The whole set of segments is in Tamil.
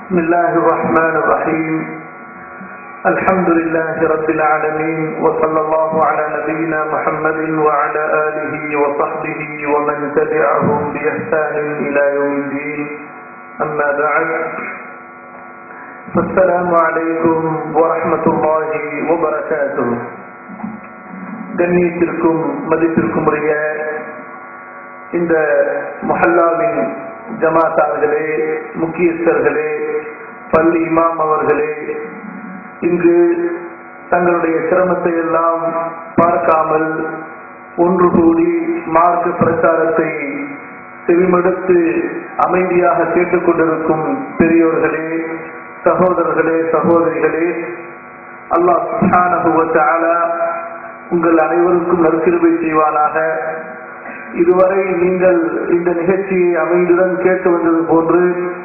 بسم الله الرحمن الرحيم الحمد لله رب العالمين وصلى الله على نبينا محمد وعلى آله وصحبه ومن تبعهم بإحسان إلى يوم الدين أما بعد فالسلام عليكم ورحمة الله وبركاته கண்ணியத்திற்கும் மதிப்பிற்கும் உரிய இந்த மொஹல்லாவின் ஜமாத்தார்களே முக்கியஸ்தர்களே பள்ளி இமாம் அவர்களே இங்கு தங்களுடைய சிரமத்தை எல்லாம் பார்க்காமல் ஒன்று கூடி மார்க்க பிரச்சாரத்தை செவிமடுத்து அமைதியாக கேட்டுக்கொண்டிருக்கும் பெரியோர்களே சகோதரர்களே சகோதரிகளே அல்லாஹ் சுப்ஹானஹு வ தஆலா உங்கள் அனைவருக்கும் நற்கிருபை செய்வானாக இதுவரை நீங்கள் இந்த நிகழ்ச்சியை அமைதியுடன் கேட்டு வந்தது போன்று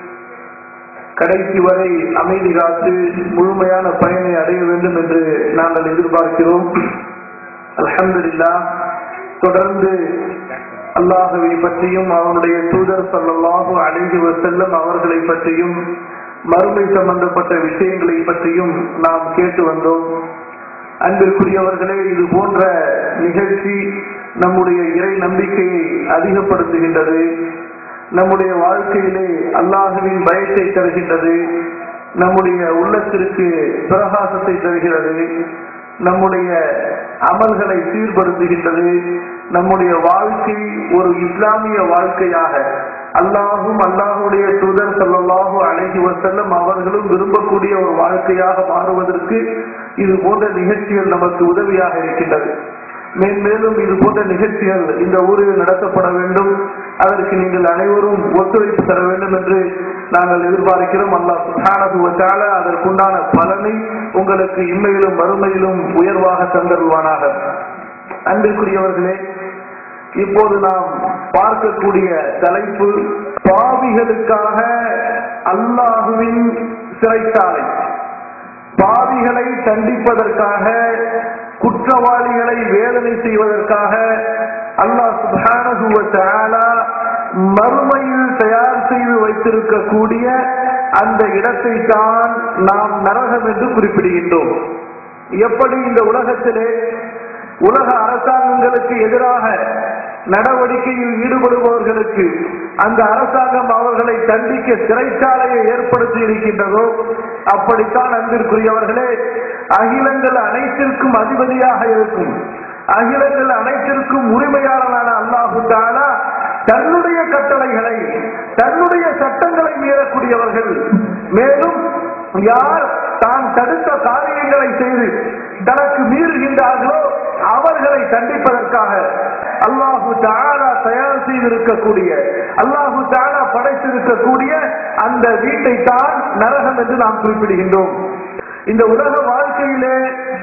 கடைசி வரை அமைதி காத்து முழுமையான பயனை அடைய வேண்டும் என்று நாங்கள் எதிர்பார்க்கிறோம் அல்ஹம்துலில்லா தொடர்ந்து அல்லாஹுவை பற்றியும் அவனுடைய தூதர் சல்லாஹூ அழகி செல்லும் அவர்களை பற்றியும் மறுமை சம்பந்தப்பட்ட விஷயங்களை பற்றியும் நாம் கேட்டு வந்தோம் அன்பிற்குரியவர்களே இது போன்ற நிகழ்ச்சி நம்முடைய இறை நம்பிக்கையை அதிகப்படுத்துகின்றது நம்முடைய வாழ்க்கையிலே அல்லாஹுவின் பயத்தை தருகின்றது நம்முடைய உள்ளத்திற்கு பிரகாசத்தை தருகிறது நம்முடைய அமல்களை சீர்படுத்துகின்றது நம்முடைய வாழ்க்கை ஒரு இஸ்லாமிய வாழ்க்கையாக அல்லாஹும் அல்லாஹுடைய தூதர் சொல்லல்லாஹு அழகி வசல்லம் அவர்களும் விரும்பக்கூடிய ஒரு வாழ்க்கையாக மாறுவதற்கு இது போன்ற நிகழ்ச்சிகள் நமக்கு உதவியாக இருக்கின்றது மேன்மேலும் இது போன்ற நிகழ்ச்சிகள் இந்த ஊரில் நடத்தப்பட வேண்டும் அதற்கு நீங்கள் அனைவரும் ஒத்துழைப்பு தர வேண்டும் என்று நாங்கள் எதிர்பார்க்கிறோம் அல்லாஹ் சுகானதுவத்தால அதற்குண்டான பலனை உங்களுக்கு இம்மையிலும் மறுமையிலும் உயர்வாக தந்தருவானாக அன்பிற்குரியவர்களே இப்போது நாம் பார்க்கக்கூடிய தலைப்பு பாவிகளுக்காக அல்லாஹுவின் சிறைச்சாலை பாவிகளை தண்டிப்பதற்காக குற்றவாளிகளை வேதனை செய்வதற்காக அல்லாஹ் சுபானகுவ மறுமையில் தயார் செய்து வைத்திருக்கக்கூடிய அந்த இடத்தை தான் நாம் நரகம் என்று குறிப்பிடுகின்றோம் எப்படி இந்த உலகத்திலே உலக அரசாங்கங்களுக்கு எதிராக நடவடிக்கையில் ஈடுபடுபவர்களுக்கு அந்த அரசாங்கம் அவர்களை தண்டிக்க சிறைச்சாலையை ஏற்படுத்தி இருக்கின்றதோ அப்படித்தான் அன்பிற்குரியவர்களே அகிலங்கள் அனைத்திற்கும் அதிபதியாக இருக்கும் அகிலங்கள் அனைத்திற்கும் உரிமையாளரான அல்லாஹு தாலா தன்னுடைய கட்டளைகளை தன்னுடைய சட்டங்களை மீறக்கூடியவர்கள் மேலும் யார் தான் தடுத்த காரியங்களை செய்து தனக்கு மீறுகின்றார்களோ அவர்களை தண்டிப்பதற்காக அல்லாஹு தாலா தயார் செய்திருக்கக்கூடிய அல்லாஹு தாலா படைத்திருக்கக்கூடிய அந்த வீட்டை தான் நரகம் என்று நாம் குறிப்பிடுகின்றோம் இந்த உலக வாழ்க்கையிலே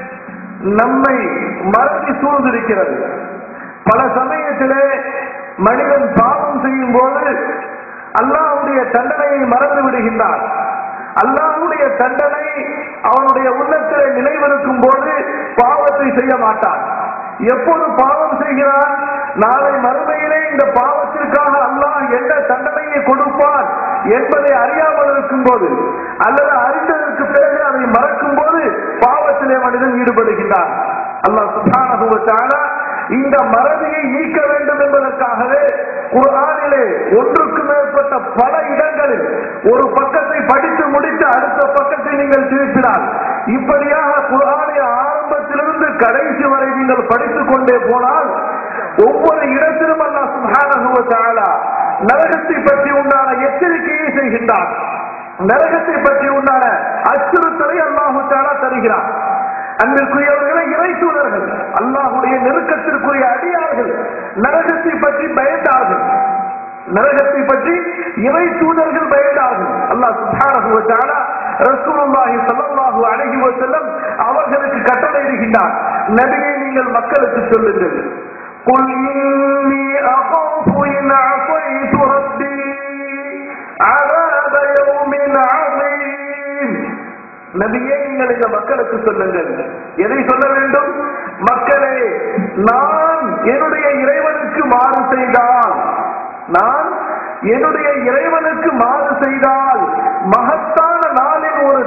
நம்மை மறந்து சூழ்ந்திருக்கிறது பல சமயத்திலே மனிதன் பாவம் செய்யும் போது அல்லாஹுடைய தண்டனையை மறந்து விடுகின்றான் அல்லாஹுடைய தண்டனை அவனுடைய உள்ளத்திலே நினைவிருக்கும் போது பாவத்தை செய்ய மாட்டான் எப்போது பாவம் செய்கிறான் நாளை மறுமையிலே இந்த பாவத்திற்காக அல்லாஹ் எந்த தண்டனையை கொடுப்பான் என்பதை அறியாமல் இருக்கும் போது அல்லது அறிந்ததற்கு பிறகு அதை மறக்கும் போது பாவத்திலே மனிதன் ஈடுபடுகின்றான் அல்லாஹ் சுபான இந்த மறதியை நீக்க வேண்டும் என்பதற்காகவே குரானிலே ஒன்றுக்கு மேற்பட்ட பல இடங்களில் ஒரு பக்கத்தை படித்து முடித்து அடுத்த பக்கத்தை நீங்கள் திருப்பினால் இப்படியாக குரானை ஆரம்பத்திலிருந்து கடைசி வரை நீங்கள் படித்துக் கொண்டே போனால் ஒவ்வொரு இடத்திலும் அல்லா சுகானா நரகத்தை பற்றி உண்டான எச்சரிக்கையை செய்கின்றார் நரகத்தை பற்றி உண்டான அச்சுறுத்தலை அல்லாஹு தாலா தருகிறார் அன்பிற்குரியவர்களை இறை தூதர்கள் அல்லாஹுடைய நெருக்கத்திற்குரிய அடியார்கள் நரகத்தை பற்றி பயந்தார்கள் நரகத்தை பற்றி இறை தூதர்கள் பயந்தார்கள் அல்லாஹ் சுபான ரசூலுல்லாஹி ஸல்லல்லாஹு அலைஹி வஸல்லம் அவர்களுக்கு கட்டளை இடுகின்றார் நபியை நீங்கள் மக்களுக்கு சொல்லுங்கள் قل إني أخاف إن عصيت ربي عذاب يوم عظيم நபியே நீங்கள் இந்த மக்களுக்கு சொல்லுங்கள் எதை சொல்ல வேண்டும் மக்களே நான் என்னுடைய இறைவனுக்கு மாறு செய்தால் நான் என்னுடைய இறைவனுக்கு மாறு செய்தால் மகத்தான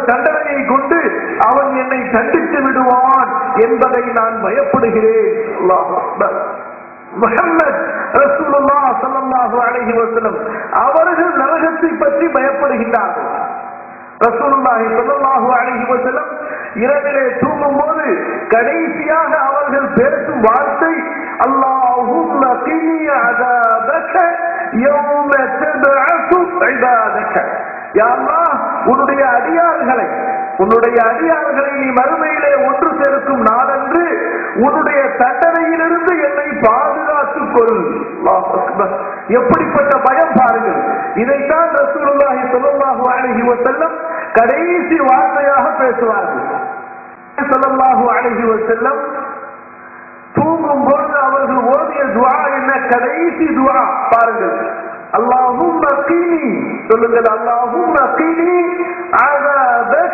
தண்டனையை கொண்டு அவன் என்னை தண்டித்து விடுவான் என்பதை நான் பயப்படுகிறேன் அல்லாஹ் அக்பர். முஹம்மத் ரசூலுல்லாஹ் ஸல்லல்லாஹு அலைஹி வஸல்லம் அவர்கள் நரகத்தை பற்றி பயப்படுகின்றார்கள் ரசூலுல்லாஹி ஸல்லல்லாஹு அலைஹி வஸல்லம் இரவிலே தூங்கும் போது கடைசியாக அவர்கள் பேசும் வார்த்தை அல்லாஹும்ம கினி அஸாபக யௌம தபஅஸு இபாதக யா அல்லாஹ் உன்னுடைய அடியார்களை உன்னுடைய அடியார்களை நீ மறுமையிலே ஒன்று சேர்க்கும் நாளன்று உன்னுடைய தண்டனையிலிருந்து என்னை பாதுகாத்துக் கொள் அல்லாஹ் அக்பர். எப்படிப்பட்ட பயம் பாருங்கள் இதைத்தான் ரசூலுல்லாஹி ஸல்லல்லாஹு அலைஹி வஸல்லம் கடைசி வார்த்தையாக பேசுவார்கள் ஸல்லல்லாஹு அலைஹி வஸல்லம் தூங்கும் பொழுது அவர்கள் ஓதிய துஆ என்ன கடைசி துஆ பாருங்கள் அல்லாஹும்ம கீனி சொல்லுங்கள் அல்லாஹும்ம கீனி அஸாபக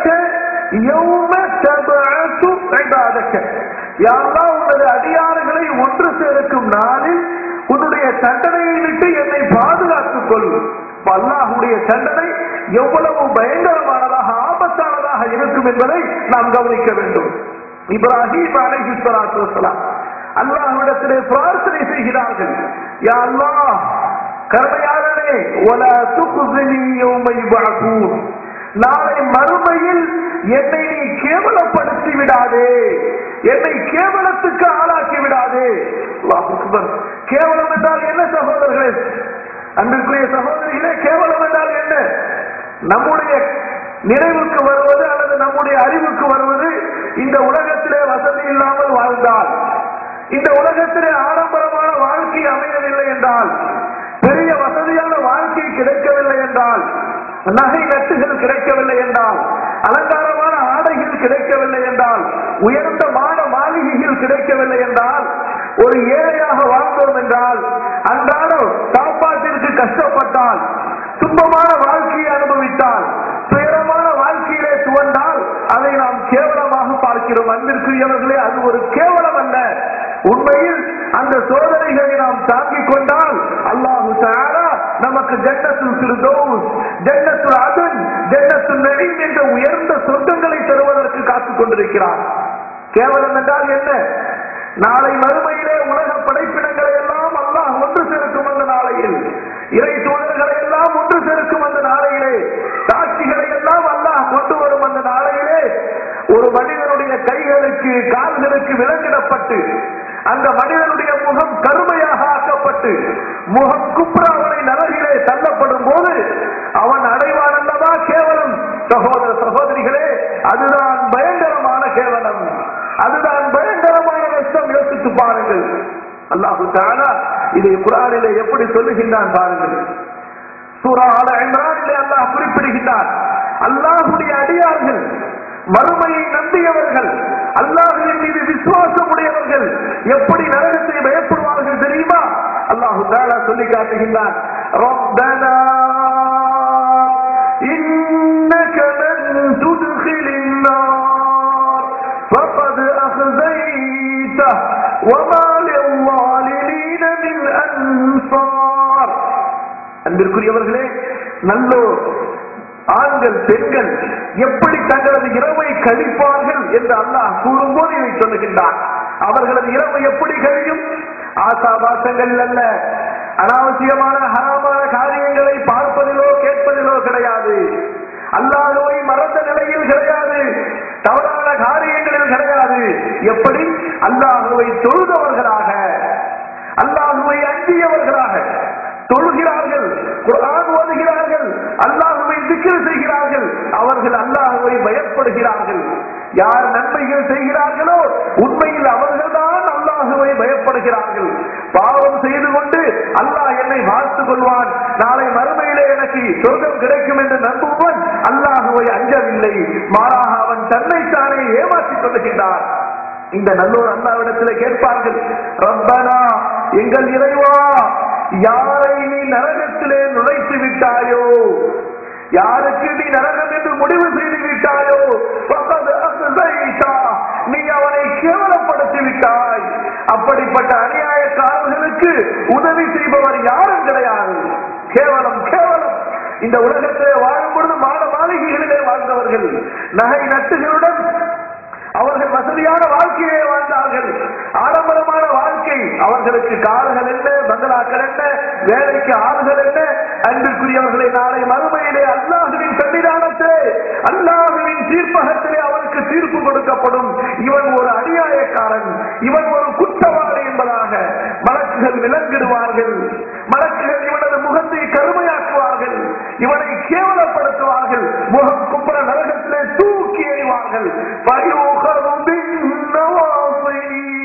யௌம தபஅஸு இபாதக யா அல்லாஹ் உனது அடியார்களை ஒன்று சேர்க்கும் நாளில் உன்னுடைய தண்டனையை விட்டு என்னை பாதுகாத்துக் கொள் இப்ப அல்லாஹ்வுடைய தண்டனை எவ்வளவு பயங்கரமானதாக ஆபத்தானதாக இருக்கும் என்பதை நாம் கவனிக்க வேண்டும் இப்ராஹிம் அலைஹி ஸலாத்து வஸலாம் அல்லாஹ்விடத்திலே பிரார்த்தனை செய்கிறார்கள் யா அல்லாஹ் கருணையாளனே வலா துக்ஸினி யௌம யுபஅஸூன் நாளை மறுமையில் என்னை நீ கேவலப்படுத்தி விடாதே என்னை கேவலத்துக்கு ஆளாக்கி விடாதே அல்லாஹ் அக்பர். கேவலம் என்றால் என்ன சகோதரர்களே அன்பிற்குரிய சகோதரிகளே கேவலம் என்றால் என்ன நம்முடைய நினைவுக்கு வருவது அல்லது நம்முடைய அறிவுக்கு வருவது இந்த உலகத்திலே வசதி இல்லாமல் வாழ்ந்தால் இந்த உலகத்திலே ஆடம்பரமான வாழ்க்கை அமையவில்லை என்றால் பெரிய வசதியான வாழ்க்கை கிடைக்கவில்லை என்றால் நகை நட்டுகள் கிடைக்கவில்லை என்றால் அலங்காரமான ஆடைகள் கிடைக்கவில்லை என்றால் உயர்ந்த மாட மாளிகைகள் கிடைக்கவில்லை என்றால் ஒரு ஏழையாக வாழ்ந்தோம் என்றால் அன்றாடம் சாப்பாட்டிற்கு கஷ்டப்பட்டால் துன்பமான வாழ்க்கையை அனுபவித்தால் துயரமான வாழ்க்கையிலே துவண்டால் அதை நாம் கேவலமாக பார்க்கிறோம் அன்பிற்குரியவர்களே அது ஒரு கேவலம் அல்ல உண்மையில் அந்த சோதனைகளை நாம் தாங்கிக் கொண்டால் அல்லாஹு தஆலா நமக்கு ஜன்னத்துல் ஃபிர்தௌஸ் ஜன்னத்துல் அதன் ஜன்னத்துல் நஈம் என்ற உயர்ந்த சொர்க்கங்களை தருவதற்கு காத்துக் கொண்டிருக்கிறார் கேவலம் என்றால் என்ன நாளை மறுமையிலே உலக படைப்பினங்களை எல்லாம் அல்லாஹ் ஒன்று சேர்க்கும் அந்த நாளையில் இறை தூதர்களை எல்லாம் ஒன்று சேர்க்கும் அந்த நாளையிலே சாட்சிகளை எல்லாம் அல்லாஹ் கொண்டு வரும் அந்த நாளையிலே ஒரு மனிதனுடைய கைகளுக்கு கால்களுக்கு விலங்கிடப்பட்டு அந்த மனிதனுடைய முகம் கருமையாக ஆக்கப்பட்டு முகம் குப்ராவனை நரகிலே தள்ளப்படும் போது அவன் அடைவான் அல்லவா கேவலம் சகோதர சகோதரிகளே அதுதான் பயங்கரமான கேவலம் அதுதான் பயங்கரமான நஷ்டம் யோசித்து பாருங்கள் அல்லாஹு தாலா இதை குரானிலே எப்படி சொல்லுகின்றான் பாருங்கள் சூரா ஆல இம்ரானிலே அல்லாஹ் குறிப்பிடுகின்றான் அல்லாஹுடைய அடியார்கள் மறுமையை நம்பியவர்கள் அல்லாஹ்வின் மீது விசுவாசம் உடையவர்கள் எப்படி நரகத்தை பயப்படுவார்கள் தெரியுமா அல்லாஹு தாலா சொல்லி காட்டுகின்றான் ரப்பனா إنك من تدخل النار فقد أخزيته وما للظالمين من أنصار அன்பிற்குரியவர்களே நல்லோர் ஆண்கள் பெண்கள் எப்படி தங்களது இரவை கழிப்பார்கள் என்று அல்லாஹ் கூறும்போது இதை சொல்லுகின்றார் அவர்களது இரவு எப்படி கழியும் ஆசாபாசங்கள் அல்ல அனாவசியமான ஹராமான காரியங்களை பார்ப்பதிலோ கேட்பதிலோ கிடையாது அல்லாஹுவை மறந்த நிலையில் கிடையாது தவறான காரியங்களில் கிடையாது எப்படி அல்லாஹுவை தொழுதவர்களாக அல்லாஹுவை அஞ்சியவர்களாக தொழுகிறார்கள் குர்ஆன் ஓதுகிறார்கள் அல்லாஹுவை திக்ர் செய்கிறார்கள் அவர்கள் அல்லாஹுவை பயப்படுகிறார்கள் யார் நன்மைகள் செய்கிறார்களோ உண்மையில் அவர்கள்தான் அல்லாஹுவை பயப்படுகிறார்கள் பாவம் செய்து கொண்டு அல்லாஹ் என்னை பார்த்துக் கொள்வான் நாளை மறுமையிலே எனக்கு சொர்க்கம் கிடைக்கும் என்று நம்புவன் அல்லாஹுவை அஞ்சவில்லை மாறாக அவன் தன்னைத்தானே ஏமாற்றிக் கொள்ளுகின்றான் இந்த நல்லோர் அல்லாவிடத்திலே கேட்பார்கள் ரப்பனா எங்கள் இறைவா யாரை நீ நரகத்திலே நுழைத்து விட்டாயோ யாருக்கு நீ நரகம் என்று முடிவு செய்து விட்டாயோ ஃபக்கத் அஸ்ஸைதா. நீ அவனை கேவலப்படுத்தி விட்டாய் அப்படிப்பட்ட அநியாயக்காரர்களுக்கு உதவி செய்பவர் யாரும் கிடையாது கேவலம் கேவலம் இந்த உலகத்திலே வாழும் பொழுது மாட மாளிகைகளிலே வாழ்ந்தவர்கள் நகை நட்டுகளுடன் அவர்கள் வசதியான வாழ்க்கையை வாழ்ந்தார்கள் ஆடம்பரமான வாழ்க்கை அவர்களுக்கு கார்கள் என்ன பங்களாக்கள் என்ன வேலைக்கு ஆறுகள் என்ன அன்பிற்குரியவர்களை நாளை மறுமையிலே அல்லாஹுவின் சன்னிதானத்திலே அல்லாஹுவின் தீர்ப்பகத்திலே அவருக்கு தீர்ப்பு கொடுக்கப்படும் இவன் ஒரு அநியாயக்காரன் இவன் ஒரு குற்றவாளி என்பதாக மலக்குகள் விலங்கிடுவார்கள் மலக்குகள் இவனது முகத்தை கருமையாக்குவார்கள் இவனை கேவலப்படுத்துவார்கள் முகம் குப்புற நரகத்திலே தூக்கி எறிவார்கள் فيؤخذ بالنواصي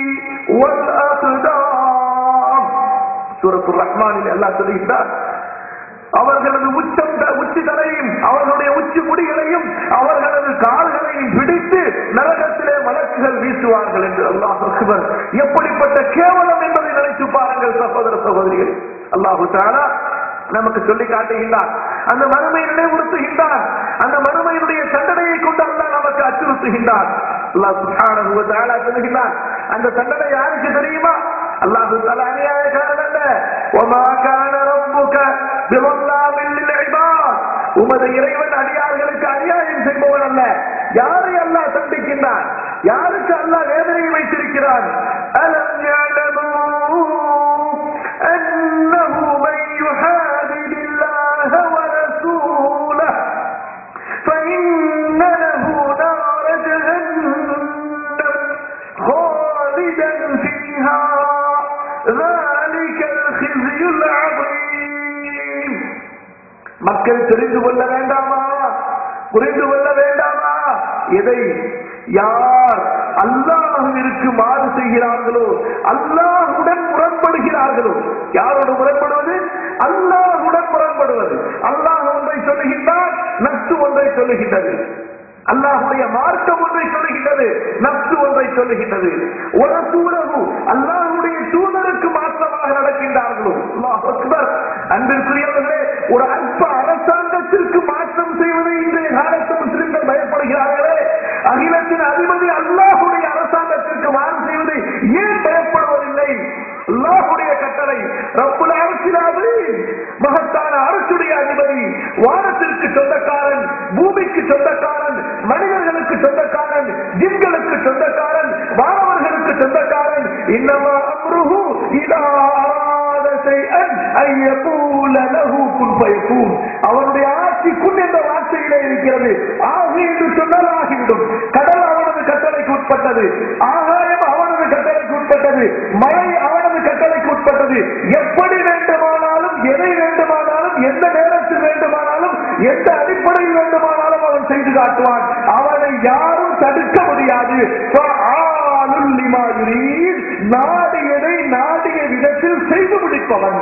والأقدام சூரத்துர் ரஹ்மானில் அல்லாஹ் சொல்லுகிறார் அவர்களது உச்சம் உச்சி தலையும் அவர்களுடைய உச்சி முடிகளையும் அவர்களது கால்களையும் பிடித்து நரகத்திலே மலக்குகள் வீசுவார்கள் என்று அல்லாஹ் அக்பர் எப்படிப்பட்ட கேவலம் என்பதை நினைத்து பாருங்கள் சகோதர சகோதரிகள் அல்லாஹு தாலா நமக்கு சொல்லி காட்டுகின்றான் அந்த மறுமை நினைவுறுத்துகின்றான் அந்த மறுமையினுடைய தண்டனையை கொண்டு அல்லாஹ் நமக்கு அச்சுறுத்துகின்றான் அல்லாஹ் சுப்ஹானஹு வ தஆலா சொல்லுகின்றான் அந்த தண்டனை யாருக்கு தெரியுமா அல்லாஹு தஆலா அநியாயக்காரன் அல்ல வமா கான ரப்புக பிவல்லாமில் லில்இபாத் உமது இறைவன் அடியார்களுக்கு அநியாயம் செய்பவன் அல்ல யாரை அல்லாஹ் தண்டிக்கின்றான் யாருக்கு அல்லாஹ் வேதனையை வைத்திருக்கிறான் அலம் யஅலமூ அன்னஹு மன் யுஹாதிது الله ورسوله فإن له نار جهنم خالدا فيها ذلك الخزي العظيم மக்கள் தெரிந்து கொள்ள வேண்டாமா புரிந்து கொள்ள வேண்டாமா எதை யார் அல்லாஹுவிற்கு மாறு செய்கிறார்களோ அல்லாஹுடன் முரண்படுகிறார்களோ யாரோடு முரண்படுவது அல்லாஹுடன் முரண்படுவது அல்லாஹ் ஒன்றை சொல்லுகின்றான் நத்து ஒன்றை சொல்லுகின்றது அல்லாஹுடைய மார்க்கம் ஒன்றை சொல்லுகின்றது நப்சு ஒன்றை சொல்லுகின்றது ஒரு சூழகு அல்லாஹுடைய தூதருக்கு மாற்றமாக நடக்கின்றார்களோ அல்லாஹ் அக்பர் அன்பிற்குரியவர்களே ஒரு அல்ப அரசாங்கத்திற்கு மாற்றம் செய்வதை இன்றைய காலத்து முஸ்லிம்கள் பயப்படுகிறார்களே அகிலத்தின் அதிபதி அல்லாஹுடைய அரசாங்கத்திற்கு மாறு செய்வதை ஏன் பயப்படுவதில்லை அல்லாஹுடைய கட்டளை ரப்புல் அரசியலாது மகத்தான அரசுடைய அதிபதி வானத்திற்கு சொந்தக்காரன் பூமிக்கு சொந்தக்காரன் மனிதர்களுக்கு சொந்தக்காரன் ஜின்களுக்கு சொந்தக்காரன் வானவர்களுக்கு சொந்தக்காரன் இன்னமா அம்ருஹு இதா அராத ஷைஅன் அன் யகூல லஹு குன் ஃபயகூன் அவனுடைய ஆட்சி குன் என்ற வார்த்தையிலே இருக்கிறது ஆகி என்று சொன்னால் ஆகிவிடும் கடல் அவனது கட்டளைக்கு உட்பட்டது ஆகாயம் அவனது கட்டளைக்கு உட்பட்டது மழை அவனது கட்டளைக்கு உட்பட்டது எப்படி வேண்டுமானாலும் எதை வேண்டுமானாலும் எந்த நேரத்தில் வேண்டுமானாலும் எந்த அடிப்படையில் வேண்டுமானாலும் அவன் செய்து காட்டுவான் அவனை யாரும் தடுக்க முடியாது ஃபஆலுல் லிமா யுரீத். நாடியதை நாடிய விதத்தில் செய்து முடிப்பவன்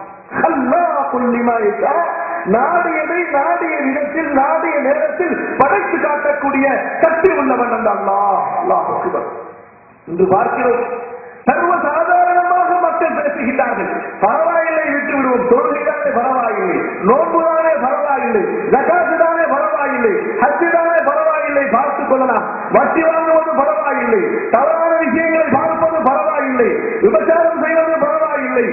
அல்லாஹுல் லிமா யஷா. நாடியதை நாடிய விதத்தில் நாடிய நேரத்தில் படைத்து காட்டக்கூடிய சக்தி உள்ளவன் அந்த அல்லாஹ் அல்லாஹ் அக்பர். இன்று பார்க்கிறோம் சர்வ சாதாரணமாக மக்கள் பேசுகின்றார்கள் பரவாயில்லை விட்டு விடுவோம் தொழுகைதானே பரவாயில்லை நோன்புதானே பரவாயில்லை ஜகாத்து தானே பரவாயில்லை ஹஜ்ஜு தானே பரவாயில்லை பார்த்துக் கொள்ளலாம் வட்டி வாங்குவது பரவாயில்லை தவறான விஷயங்களை பார்ப்பது பரவாயில்லை விபச்சாரம் செய்வது பரவாயில்லை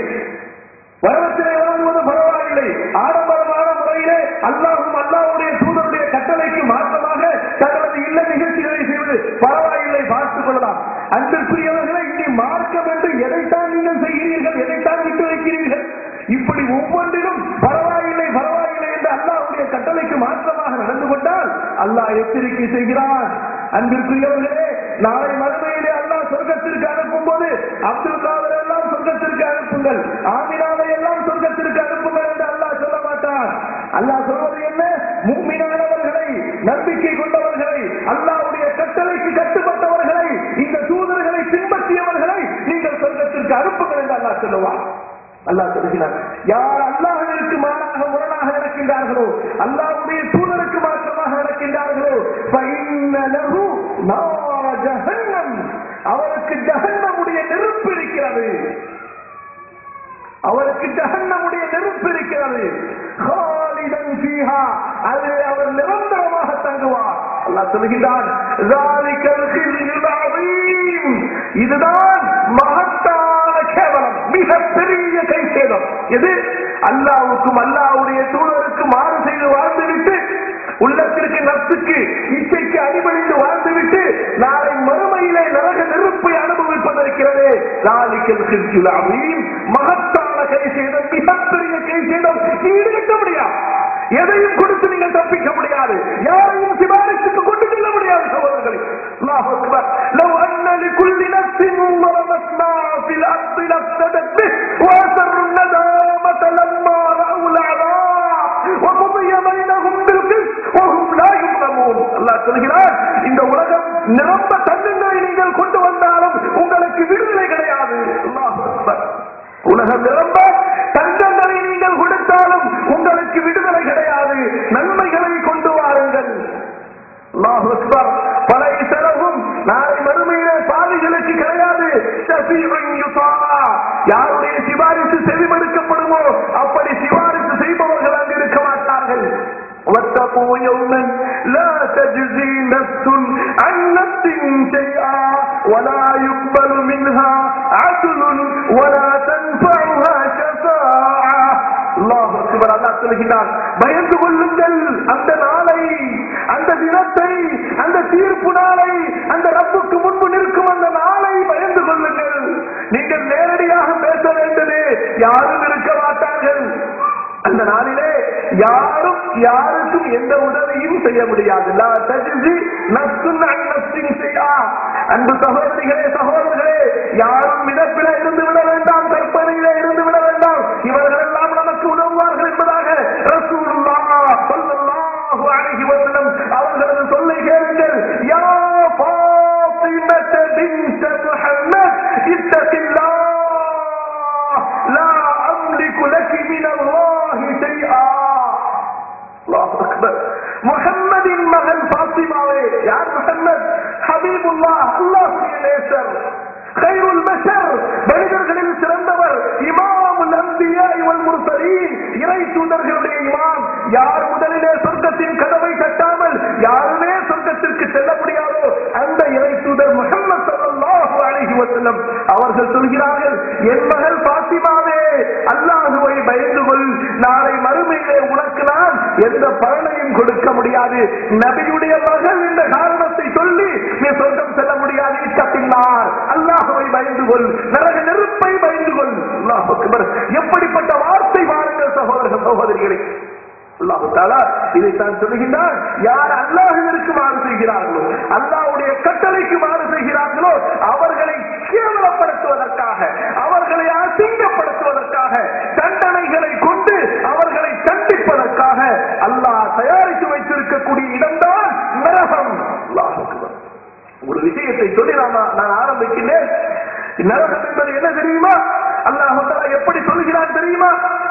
வரவத்திலே வழங்குவது பரவாயில்லை ஆடம்பரமான முறையிலே அல்லாஹும் அல்லாஹ்வுடைய தூதருடைய கட்டளைக்கு மாற்றமாக தங்களது இல்ல நிகழ்ச்சிகளை செய்வது பரவாயில்லை பார்த்துக் கொள்ளலாம் அன்பிற்குரியவர்களை இங்கே மார்க்கம் என்று எதைத்தான் நீங்கள் செய்கிறீர்கள் எதைத்தான் விட்டு வைக்கிறீர்கள் இப்படி ஒவ்வொன்றிலும் பரவாயில்லை பரவாயில்லை என்று அல்லாஹ்வுடைய கட்டளைக்கு மாற்றமாக நடந்து கொண்டால் அல்லாஹ் எச்சரிக்கை செய்கிறான் அன்பிற்குரியவர்களே நாளை மறுமையிலே அல்லாஹ் சொர்க்கத்திற்கு அனுப்பும் போது அப்துல் காதர் எல்லாம் சொர்க்கத்திற்கு அனுப்புங்கள் ஆமினாவை எல்லாம் சொர்க்கத்திற்கு அனுப்புங்கள் என்று அல்லாஹ் சொல்ல மாட்டான் அல்லாஹ் சொல்வது என்ன முக்மினானவர்களை நம்பிக்கை கொண்டவர்களை அல்லாஹ்வுடைய கட்டளைக்கு கட்டுப்பட்டவர்களை இந்த தூதர்களை பின்பற்றியவர்களை நீங்கள் சொர்க்கத்திற்கு அனுப்புங்கள் என்று அல்லாஹ் சொல்லுவான் அல்லாஹ் சொல்கிறார் யார் அல்லாஹிற்கு மாறாக முரணாக நடக்கின்றார்களோ அல்லாஹ்வுடைய தூதருக்கு மாற்றமாக நடக்கின்றார்களோ فَإِنَّ لَهُ نَارَ جَهَنَّمَ. அவருக்கு ஜஹன்னமுடைய நெருப்பு இருக்கிறது அவருக்கு ஜஹன்னமுடைய நெருப்பு இருக்கிறது خَالِدًا فِيهَا. அதிலே அவர் நிரந்தரமாக தங்குவார் அல்லாஹ் சொல்கிறான் ذَلِكَ الْخِزْيُ الْعَظِيمُ. இதுதான் மகத்தான கேவலம் மிக பெரிய கைசேதம் எது அல்லாவுக்கும் அல்லாவுடைய தூதருக்கு மாறு செய்து வாழ்ந்துவிட்டு உள்ளத்திற்கு நப்சுக்கு இச்சைக்கு அடிபணிந்து வாழ்ந்துவிட்டு நாளை மறுமையிலே நரக நெருப்பை அனுபவிப்பதற்கிறதே லாலிக்கல் கிருத்தியுல் அமீம் மகத்தான கை செய்தம் மிகப்பெரிய கை செய்தம் ஈடுகட்ட முடியாது எதையும் கொடுத்து நீங்கள் தப்பிக்க முடியாது யாரையும் சிபாரிசுக்கு கொண்டு செல்ல முடியாது சகோதரர்களே அல்லாஹ் அக்பர் லவ் அன்ன லிகுல்லி நஃப்ஸின் ظلمت ما في الأرض لافتدت به وأسروا الندامة لما رأوا العذاب وقضي بينهم بالقسط وهم لا يظلمون அல்லாஹ் சொல்கிறார் இந்த உலகம் நிரம்ப தன்னங்களை நீங்கள் கொண்டு வந்தாலும் உங்களுக்கு விடுதலை கிடையாது அல்லாஹ் அக்பர் உலகம் நிரம்ப தங்கங்களை நீங்கள் கொடுத்தாலும் உங்களுக்கு விடுதலை கிடையாது நன்மைகளை கொண்டு வாருங்கள் அல்லாஹ் அக்பர் பழைய செலவும் நாளை மறுமையிலே பாவிகளுக்கு கிடையாது ஷஃபீஉன் யுதா. யாருடைய சிபாரிசு செவிமடுக்கப்படுமோ அப்படி சிபாரிசு செய்பவர்கள் அங்கு இருக்க மாட்டார்கள் واتقوا يوما لا تجزي نفس عن نفس شيئا ولا يقبل منها عدل ولا تنفعها شفاعة அல்லாஹ் அக்பர் அல்லாஹ் சொல்கிறார் பயந்து கொள்ளுங்கள் அந்த நாளை அந்த தினத்தை அந்த தீர்ப்பு நாளை அந்த ரப்புக்கு முன்பு நிற்கும் அந்த நாளை பயந்து கொள்ளுங்கள் நீங்கள் நேரடியாக பேச வேண்டது யாரும் இருக்க மாட்டார்கள் அந்த நாளிலே யாரும் யாருக்கும் எந்த உதவியும் செய்ய முடியாது லா தஜ்ஸி நஃப்ஸுன் அன் நஃப்ஸின் ஷைஆ. அன்பு சகோதரிகளே சகோதரர்களே யாரும் மிதப்பில இருந்து விட வேண்டாம் கற்பனையிலே இருந்து விட வேண்டாம் இவர்கள் எல்லாம் நமக்கு உதவுவார்கள் என்பதாக ரசூலுல்லாஹ் ஸல்லல்லாஹு அலைஹி வஸல்லம் அவர்களது சொல்லை கேளுங்கள் யா ஃபாத்திமத பின்த் முஹம்மத் இத்தகில்லாஹ் லா அம்லிகு லகி மின் அல்லாஹி ஷைஆ அல்லாஹ் அக்பர் முஹம்மதின் மகன் பாத்திமாவே யார் முஹம்மத் ஹபீபுல்லாஹ் அல்லாஹ்வுடைய நேசர் خير البشر மனிதர்களில் சிறந்தவர் இமாமுல் அன்பியா வல் முர்சலீன் இறை தூதர்களுடைய இமாம் யார் முதலிலே சொர்க்கத்தின் கதவை தட்டாமல் யாருமே சொர்க்கத்திற்கு செல்ல முடியாதோ அந்த இறை தூதர் முஹம்மது ஸல்லல்லாஹு அலைஹி வஸல்லம் அவர்கள் சொல்கிறார்கள் என் மகள் பாத்திமாவே அல்லாஹுவை பயந்து கொள் நாளை மறுமையிலே உனக்கு நான் எந்த பலனையும் கொடுக்க முடியாது நபியுடைய மகள் என்ற காரணத்தை சொல்லி நீ சொர்க்கம் செல்ல முடியாது இட்டப்பின்னார் அல்லாஹுவை பயந்து கொள் நரக நெருப்பை பயந்து கொள் அல்லாஹ் அக்பர் எப்படிப்பட்ட வார்த்தை வாருங்கள் சகோதரர்கள் சகோதரிகளே அல்லாஹு தாலா இதைத்தான் சொல்லுகின்றார் யார் அல்லாஹுவிற்கு மாறு செய்கிறார்களோ அல்லாஹ்வுடைய கட்டளைக்கு மாறு செய்கிறார்களோ அவர்களை கேவலப்படுத்துவதற்காக அவர்களை அசிங்கப்படுத்துவதற்காக தண்டனைகளை கொண்டு அவர்களை தண்டிப்பதற்காக அல்லாஹ் தயாரித்து வைத்திருக்கக்கூடிய இடம்தான் நரகம் அல்லாஹ் அக்பர். ஒரு விஷயத்தை சொல்லி நான் நான் ஆரம்பிக்கின்றேன் நரகம் என்பது என்ன தெரியுமா அல்லாஹ் தஆலா எப்படி சொல்கிறான் தெரியுமா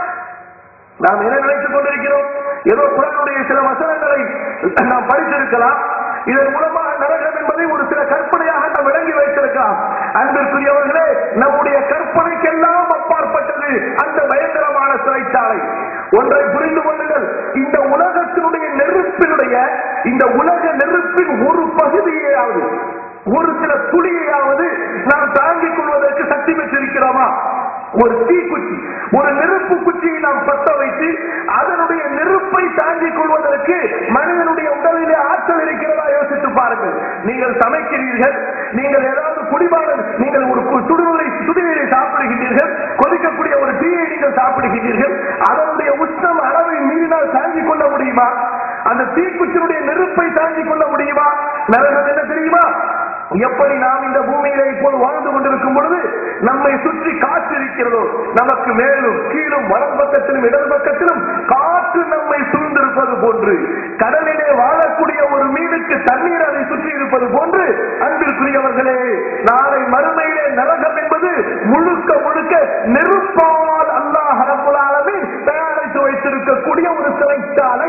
நாம் என்ன நினைத்துக் கொண்டிருக்கிறோம் ஏதோ குரானுடைய சில வசனங்களை நாம் படித்திருக்கலாம் இதன் மூலமாக நரகம் என்பதை ஒரு சில கற்பனையாக நாம் விளங்கி வைத்திருக்கலாம் அன்பிற்குரியவர்களே நம்முடைய கற்பனைக்கெல்லாம் அப்பாற்பட்டது அந்த பயங்கரமான சிறைச்சாலை ஒன்றை புரிந்து கொள்ளுங்கள் இந்த உலகத்தினுடைய நெருப்பினுடைய இந்த உலக நெருப்பின் ஒரு பகுதியையாவது ஒரு சில துளியையாவது நாம் தாங்கிக் கொள்வதற்கு சக்தி பெற்றிருக்கிறோமா ஒரு தீக்குச்சி ஒரு நெருப்பு குச்சியை நாம் பத்த வைத்து அதனுடைய நெருப்பை தாங்கிக் கொள்வதற்கு மனிதனுடைய உடலிலே ஆற்றல் இருக்கிறதா யோசித்து பாருங்கள் நீங்கள் சமைக்கிறீர்கள் நீங்கள் ஏதாவது குடிபானம் நீங்கள் ஒரு கு- சுடுநீரை சுடுநீரை சாப்பிடுகின்றீர்கள் கொதிக்கக்கூடிய ஒரு டீயை நீங்கள் சாப்பிடுகின்றீர்கள் அதனுடைய உஷ்ணம் அளவை மீறினால் தாங்கிக் கொள்ள முடியுமா அந்த தீக்குச்சியினுடைய நெருப்பை தாங்கிக் கொள்ள முடியுமா நரகம் என்ன தெரியுமா எப்படி நாம் இந்த பூமியில இப்போது வாழ்ந்து கொண்டிருக்கும் பொழுது நம்மை சுற்றி காற்று இருக்கிறதோ நமக்கு மேலும் கீழும் வலது பக்கத்திலும் இடது பக்கத்திலும் காற்று நம்மை சூழ்ந்திருப்பது போன்று கடலிலே வாழக்கூடிய ஒரு மீனுக்கு தண்ணீர் அதை சுற்றி இருப்பது போன்று அன்பிற்குரியவர்களே நாளை மறுமையிலே நரகம் என்பது முழுக்க முழுக்க நெருப்பால் அல்லாஹ் ரப்பல் ஆலமீன் தயாரித்து வைத்திருக்கக்கூடிய ஒரு சிறைச்சாலை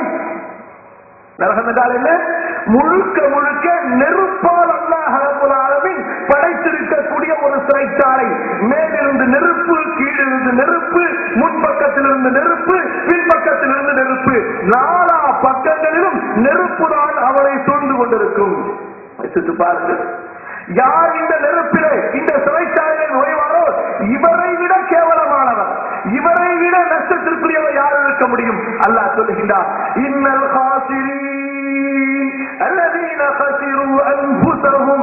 நரகம் என்றால் என்ன முழுக்க முழுக்க நெருப்பால் அல்லாஹ் ரப்பல் ஆலமீன் படைத்திருக்கக்கூடிய ஒரு சிறைச்சாலை மேலிருந்து நெருப்பு கீழிருந்து நெருப்பு முன்பக்கத்திலிருந்து நெருப்பு பின்பக்கத்திலிருந்து நெருப்பு நாலா பக்கங்களிலும் நெருப்பு தான் அவனை சூழ்ந்து கொண்டிருக்கும் யோசித்து பாருங்கள் யார் இந்த நெருப்பிலே இந்த சிறைச்சாலையில் நுழைவாரோ இவரை விட கேவலமானவர் இவரை விட நஷ்டத்திற்குரியவர் யார் இருக்க முடியும் அல்லாஹ் சொல்லுகின்றார் இன்னல் خاسرين الذين خسروا خسروا أنفسهم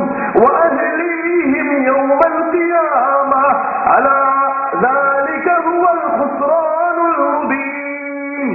وأهليهم يوم القيامة ألا ذلك هو الخسران المبين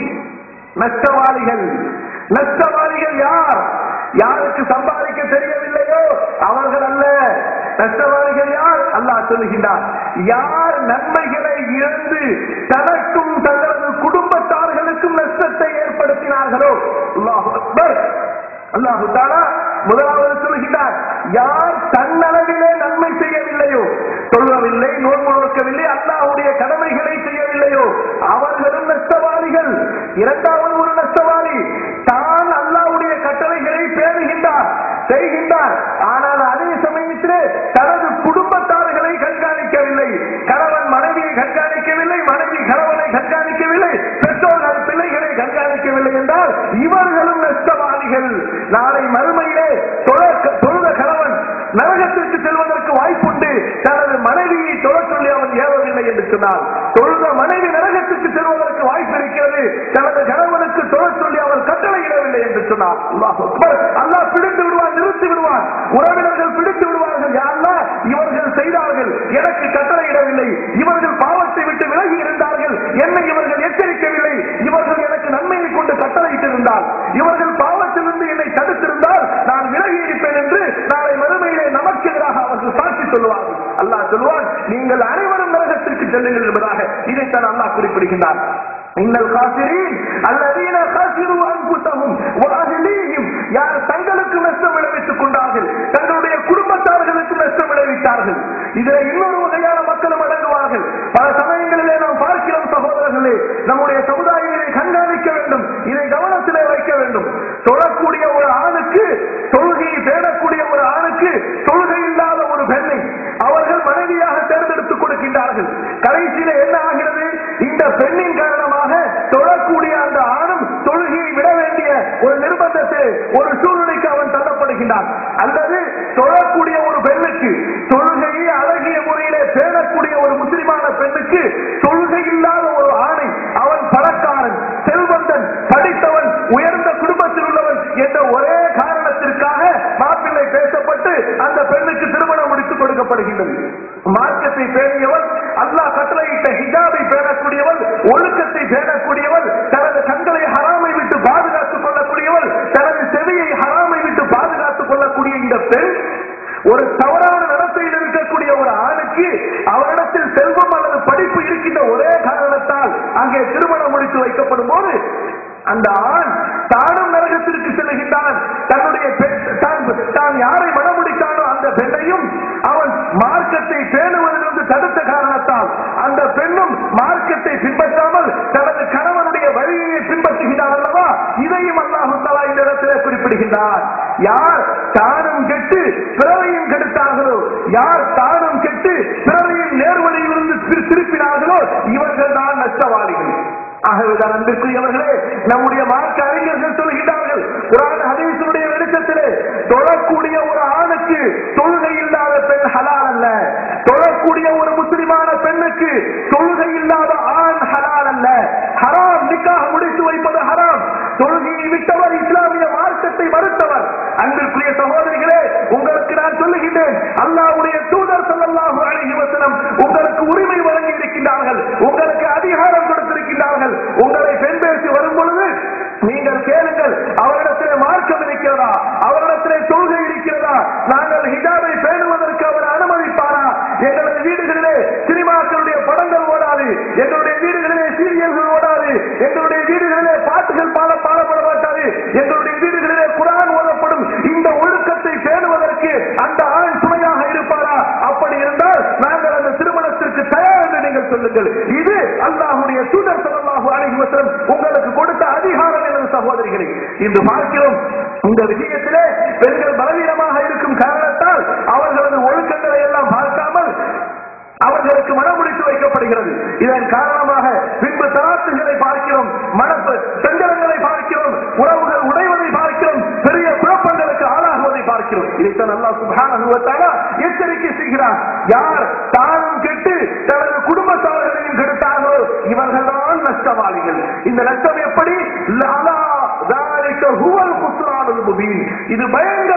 நஷ்டவாளிகள் நஷ்டவாளிகள் யார் யாருக்கு சம்பாதிக்க தெரியவில்லையோ அவர்கள் அல்ல நஷ்டவாளிகள் யார் அல்லாஹ் சொல்லுகின்றார் யார் நன்மைகளை இழந்து தனக்கும் தங்களது குடும்பத்தார்களுக்கும் நஷ்டத்தை ஏற்படுத்தினார்களோ அல்லாஹ் அக்பர் அல்லாஹு தாலா முதலாவது சொல்லுகின்றார் யார் தன்னளவிலே நன்மை செய்யவில்லையோ சொல்லவில்லை நோன்பு நோக்கவில்லை அல்லாஹ்வுடைய கடமைகளை செய்யவில்லையோ அவர்களும் நஷ்டவாளிகள் இரண்டாவது ஒரு நஷ்டவாளி தான் அல்லாஹ்வுடைய கட்டளைகளை பேணுகின்றார் செய்கின்றார் ஆனால் அதே சமயத்திலே தனது குடும்பத்தார்களை கண்காணிக்கவில்லை கணவன் மனைவியை கண்காணிக்கவில்லை மனைவி கணவனை கண்காணிக்கவில்லை பெற்றோர்கள் பிள்ளைகளை கண்காணிக்கவில்லை என்றால் இவர்களும் நஷ்டவாதிகள் நாளை மறுமையிலே தொழ- தொழுத கணவன் நரகத்திற்கு செல்வதற்கு வாய்ப்புண்டு தனது மனைவியை தொழ சொல்லி அவன் ஏவவில்லை என்று சொன்னார் தொழுத மனைவி நரகத்துக்கு செல்வதற்கு வாய்ப்பு இருக்கிறது தனது கணவனுக்கு தொழ சொல்லி அவன் கட்டளையிடவில்லை என்று சொன்னார் அல்லாஹ் அக்பர். அல்லாஹ் பிடித்து விடுவான் நிறுத்தி விடுவான் உறவினர்கள் பிடித்து விடுவார்கள் யாரெல்லாம் இவர்கள் செய்தார்கள் எனக்கு கட்டளையிடவில்லை இவர்கள் பாவத்தை விட்டு விலகி இருந்தார்கள் என்னை இவர்கள் எச்சரிக்கவில்லை இவர்கள் எனக்கு நன்மையை கொண்டு கட்டளையிட்டிருந்தால் இவர்கள் பாவத்திலிருந்து என்னை தடுத்திருந்தால் நான் விலகி இருப்பேன் என்று நாளை மறுமையிலே நமக்கு எதிராக அவர்கள் சாட்சி சொல்லுவார்கள் அல்லாஹ் சொல்லுவான் நீங்கள் அனைவரும் நரகத்திற்கு செல்லுங்கள் என்பதாக இதைத்தான் அல்லாஹ் குறிப்பிடுகின்றார் இன்னல் காசிரீன் அல்லதீன காசிரு அன்புத்தமும் வாஹிலீஹிம் யார் தங்களுக்கு நஷ்டம் விளைவித்துக் கொண்டார்கள் தங்களுடைய குடும்பத்தார்களுக்கு நஷ்டம் விளைவித்தார்கள் இதில் இன்னொரு வகையான மக்களும் அடங்குவார்கள் பல சமயங்களிலே நாம் பார்க்கிறோம் சகோதரர்களே நம்முடைய சமுதாயம் இதை கண்காணிக்க வேண்டும் இதை கவனத்திலே வைக்க வேண்டும் தொழக்கூடிய ஒரு ஆணுக்கு தொழுகையை தேடக்கூடிய ஒரு ஆணுக்கு தொழுகை இல்லாத ஒரு பெண்ணை அவர்கள் மனைவியாக தேர்ந்தெடுத்துக் கொடுக்கின்றார்கள் கடைசியில என்ன ஆகிறது இந்த பெண்ணின் காரணமாக தொழக்கூடிய அந்த ஆணும் தொழுகையை விட வேண்டிய ஒரு நிர்பந்தத்தை ஒரு சூழ்நிலைக்கு அவன் தள்ளப்படுகின்றான் அல்லது தொழக்கூடிய ஒரு பெண்ணுக்கு தொழுகையை அழகிய முறையிலே பேணக்கூடிய ஒரு முஸ்லிமான பெண்ணுக்கு தொழுகை இல்லாத ஒரு ஆணை அவன் பணக்காரன் செல்வந்தன் படித்தவன் உயர்ந்த குடும்பத்தில் உள்ளவன் என்ற ஒரே காரணத்திற்காக மாப்பிள்ளை பேசப்பட்டு அந்த பெண்ணுக்கு திருமணம் முடித்துக் கொடுக்கப்படுகின்றது மார்க்கத்தை பேணியவன் அல்லாஹ் கட்டளையிட்ட ஹிஜாபை பேணக்கூடியவன் ஒழுக்கத்தை பேணக்கூடியவன் தனது கண்களை ஹராமை விட்டு பாதுகாத்துக் கொள்ளக்கூடியவன் தனது செவியை ஹராமை விட்டு பாதுகாத்துக் கொள்ளக்கூடிய இந்த பெண் ஒரு தவறான நடத்தையில் இருக்கக்கூடிய ஒரு ஆணுக்கு அவரிடத்தில் செல்வம் அல்லது படிப்பு இருக்கின்ற ஒரே காரணத்தால் அங்கே திருமணம் முடித்து வைக்கப்படும் போது அந்த ஆண் தானும் நரகத்திற்கு செல்கின்றான் தன்னுடைய பெண் தான் தான் யாரை மணமுடித்தானோ அந்த பெண்ணையும் அவன் மார்க்கத்தை பேணுவதிலிருந்து தடுத்த காரணத்தால் அந்த பெண்ணும் மார்க்கத்தை பின்பற்றாமல் தனது கணவனுடைய வழியை பின்பற்றுகிறார் அல்லவா இதையும் அல்லாஹு தலா இந்த இடத்திலே குறிப்பிடுகின்றார் யார் தானும் கெட்டு பிறரையும் கெடுத்தார்களோ யார் தானும் கெட்டு பிறரையும் நேர்வழியிலிருந்து திரு- திருப்பினார்களோ இவர்கள் தான் நஷ்டவாளிகள் ஆகவேதான் அன்பிற்குரியவர்களே நம்முடைய மார்க்க அறிஞர்கள் சொல்கின்றார்கள் குரான் ஹதீஸுடைய வெளிச்சத்திலே தொழக்கூடிய ஒரு ஆணுக்கு தொழுகை இல்லாத பெண் ஹலால் அல்ல தொழக்கூடிய ஒரு முஸ்லிமான பெண்ணுக்கு தொழுகை இல்லாத ஆண் ஹலால் அல்ல ஹராம் நிக்காக முடித்து வைப்பது ஹராம் தொழுகையை விட்டவர் இஸ்லாமிய மார்க்கத்தை மறுத்தவர் அன்பிற்குரிய சகோதரிகளே உங்களுக்கு நான் சொல்லுகின்றேன் அல்லாஹ்வுடைய தூதர் ஸல்லல்லாஹு அலைஹி வஸல்லம் உங்களுக்கு உரிமை வழங்கி இருக்கின்றார்கள் உங்களுக்கு அதிகாரம் கொடுத்திருக்கின்றார்கள் உங்களை பெண் பேசி வரும் பொழுது நீங்கள் கேளுங்கள் அவரிடத்திலே மார்க்கம் இருக்கிறதா அவரிடத்திலே தொழுகை இருக்கிறதா நாங்கள் ஹிஜாபை பேணுவதற்கு அவர் அனுமதிப்பாரா எங்களது வீடுகளிலே சினிமாக்களுடைய படங்கள் ஓடாது எங்களுடைய வீடுகளிலே சீரியல்கள் ஓடாது எங்களுடைய வீடுகளிலே பாட்டுகள் பாட பாடப்பட மாட்டாது எங்களுடைய வீடுகளிலே குரான் ஓதப்படும் இந்த ஒழுக்கத்தை பேணுவதற்கு அந்த ஆண் துணையாக இருப்பாரா அப்படி இருந்தால் நாங்கள் அந்த திருமணத்திற்கு தயார் என்று நீங்கள் சொல்லுங்கள் இது அல்லாஹ்வுடைய தூதர் ஸல்லல்லாஹு அலைஹி வஸல்லம் உங்களுக்கு கொடுத்த அதிகாரம் எனது சகோதரிகளை இன்று பார்க்கிறோம் இந்த விஷயத்திலே பெண்கள் பலவீனமாக இருக்கும் காரணத்தால் அவர்களது ஒழுக்கங்களை எல்லாம் பார்க்காமல் அவர்களுக்கு மனமுடித்து வைக்கப்படுகிறது இதன் காரணமாக பின்பு தராசுகளை பார்க்கிறோம் மன செங்கலங்களை பார்க்கிறோம் உறவுகள் உடைவதை பார்க்கிறோம் பெரிய குழப்பங்களுக்கு ஆளாகுவதை பார்க்கிறோம் இதைத்தான் அல்லாஹ் சுப்ஹானஹு வ தஆலா எச்சரிக்கை செய்கிறார் யார் தானும் கெட்டு தனது குடும்பத்தார்களையும் கெடுத்தார்களோ இவர்கள்தான் நஷ்டவாளிகள் இந்த நஷ்டம் எப்படி லலா ذلك هو الخسران المبين. இது பயங்கரமான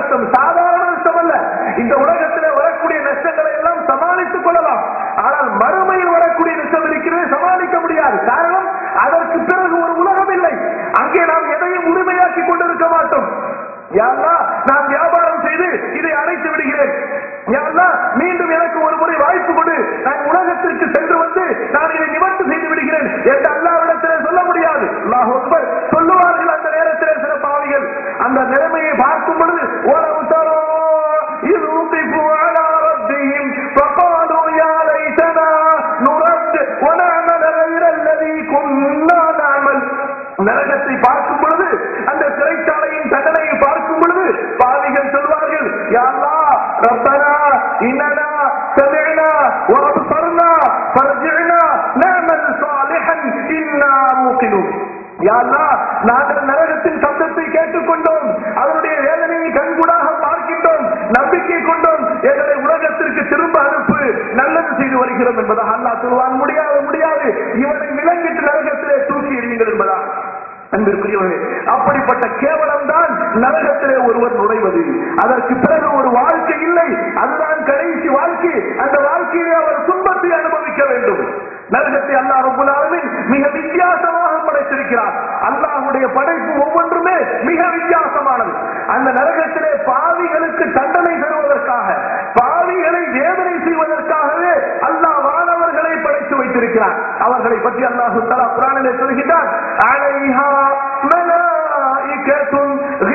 நஷ்டம் சாதாரண நஷ்டம் அல்ல இந்த உலகத்திலே வரக்கூடிய நஷ்டங்களை எல்லாம் சமாளித்துக் கொள்ளலாம் ஆனால் மறுமையில் வரக்கூடிய நஷ்டம் இருக்கிறது சமாளிக்க முடியாது காரணம் அதற்கு பிறகு ஒரு உலகம் இல்லை அங்கே நாம் எதையும் உரிமையாக்கி கொண்டிருக்க மாட்டோம் யா அல்லாஹ், நான் வியாபாரம் செய்து இதை அடைத்து விடுகிறேன் யா அல்லாஹ், மீண்டும் எனக்கு ஒரு முறை வாய்ப்பு கொடு நான் உலகத்திற்கு சென்று வந்து நான் இதை நிவர்த்தி செய்து விடுகிறேன் என்று அல்லாவிடத்திலே சொல்ல முடியாது அல்லாஹ் அக்பர். சொல்லுவார்கள் அந்த நேரத்திலே சில பாவிகள் அந்த நிலைமையை பார்க்கும் பொழுது "வலவ் தரா இذ وقفوا على ربهم فقالوا يا ليتنا نرد ونعمل غير الذي كنا نعمل நரகத்தை பார்க்கும் பொழுது அந்த சிறைச்சாலையின் தண்டனையை பார்க்கும் பொழுது பாவிகள் சொல்வார்கள் யா அல்லாஹ் ரப்பனா இன்னனா சமிஅனா வஅப்சர்னா ஃபர்ஜி'னா நஅமல் சாலிஹன் இன்னா மூகினூன் யா அல்லாஹ், நாங்கள் நரகத்தின் சப்தத்தை கேட்டுக்கொண்டோம் அதனுடைய வேதனையை கண்கூடாக பார்க்கின்றோம் நம்பிக்கை கொண்டோம் எங்களை உலகத்திற்கு திரும்ப அனுப்பு நல்லது செய்து வருகிறோம் என்பதாக அல்லாஹ் சொல்வான் முடியாது முடியாது இவனை விலங்கிட்டு நரகத்திலே தூக்கி எறியுங்கள் என்பதாக அன்பிற்குரியவர்களே அப்படிப்பட்ட கேவலம் தான் நரகத்திலே ஒருவர் நுழைவது அதற்கு பிறகு ஒரு வாழ்க்கை இல்லை அதுதான் கடைசி வாழ்க்கை அந்த வாழ்க்கையிலே அவர் துன்பத்தை அனுபவிக்க வேண்டும் நரகத்தை அல்லாஹ் ரப்பல் ஆலமீன் மிக வித்தியாசமாக படைத்திருக்கிறார் அல்லாஹ்வுடைய படைப்பு ஒவ்வொன்றுமே மிக வித்தியாசமானது அந்த நரகத்திலே பாவிகளுக்கு தண்டனை தருவதற்காக பாவிகளை வேதனை செய்வதற்காகவே அல்லாஹ் வானவர்களை படைத்து வைத்திருக்கிறார் அவர்களை பற்றி அல்லாஹு தலா குரானிலே சொல்கின்றார் அலைஹா மலாயிகத்துன்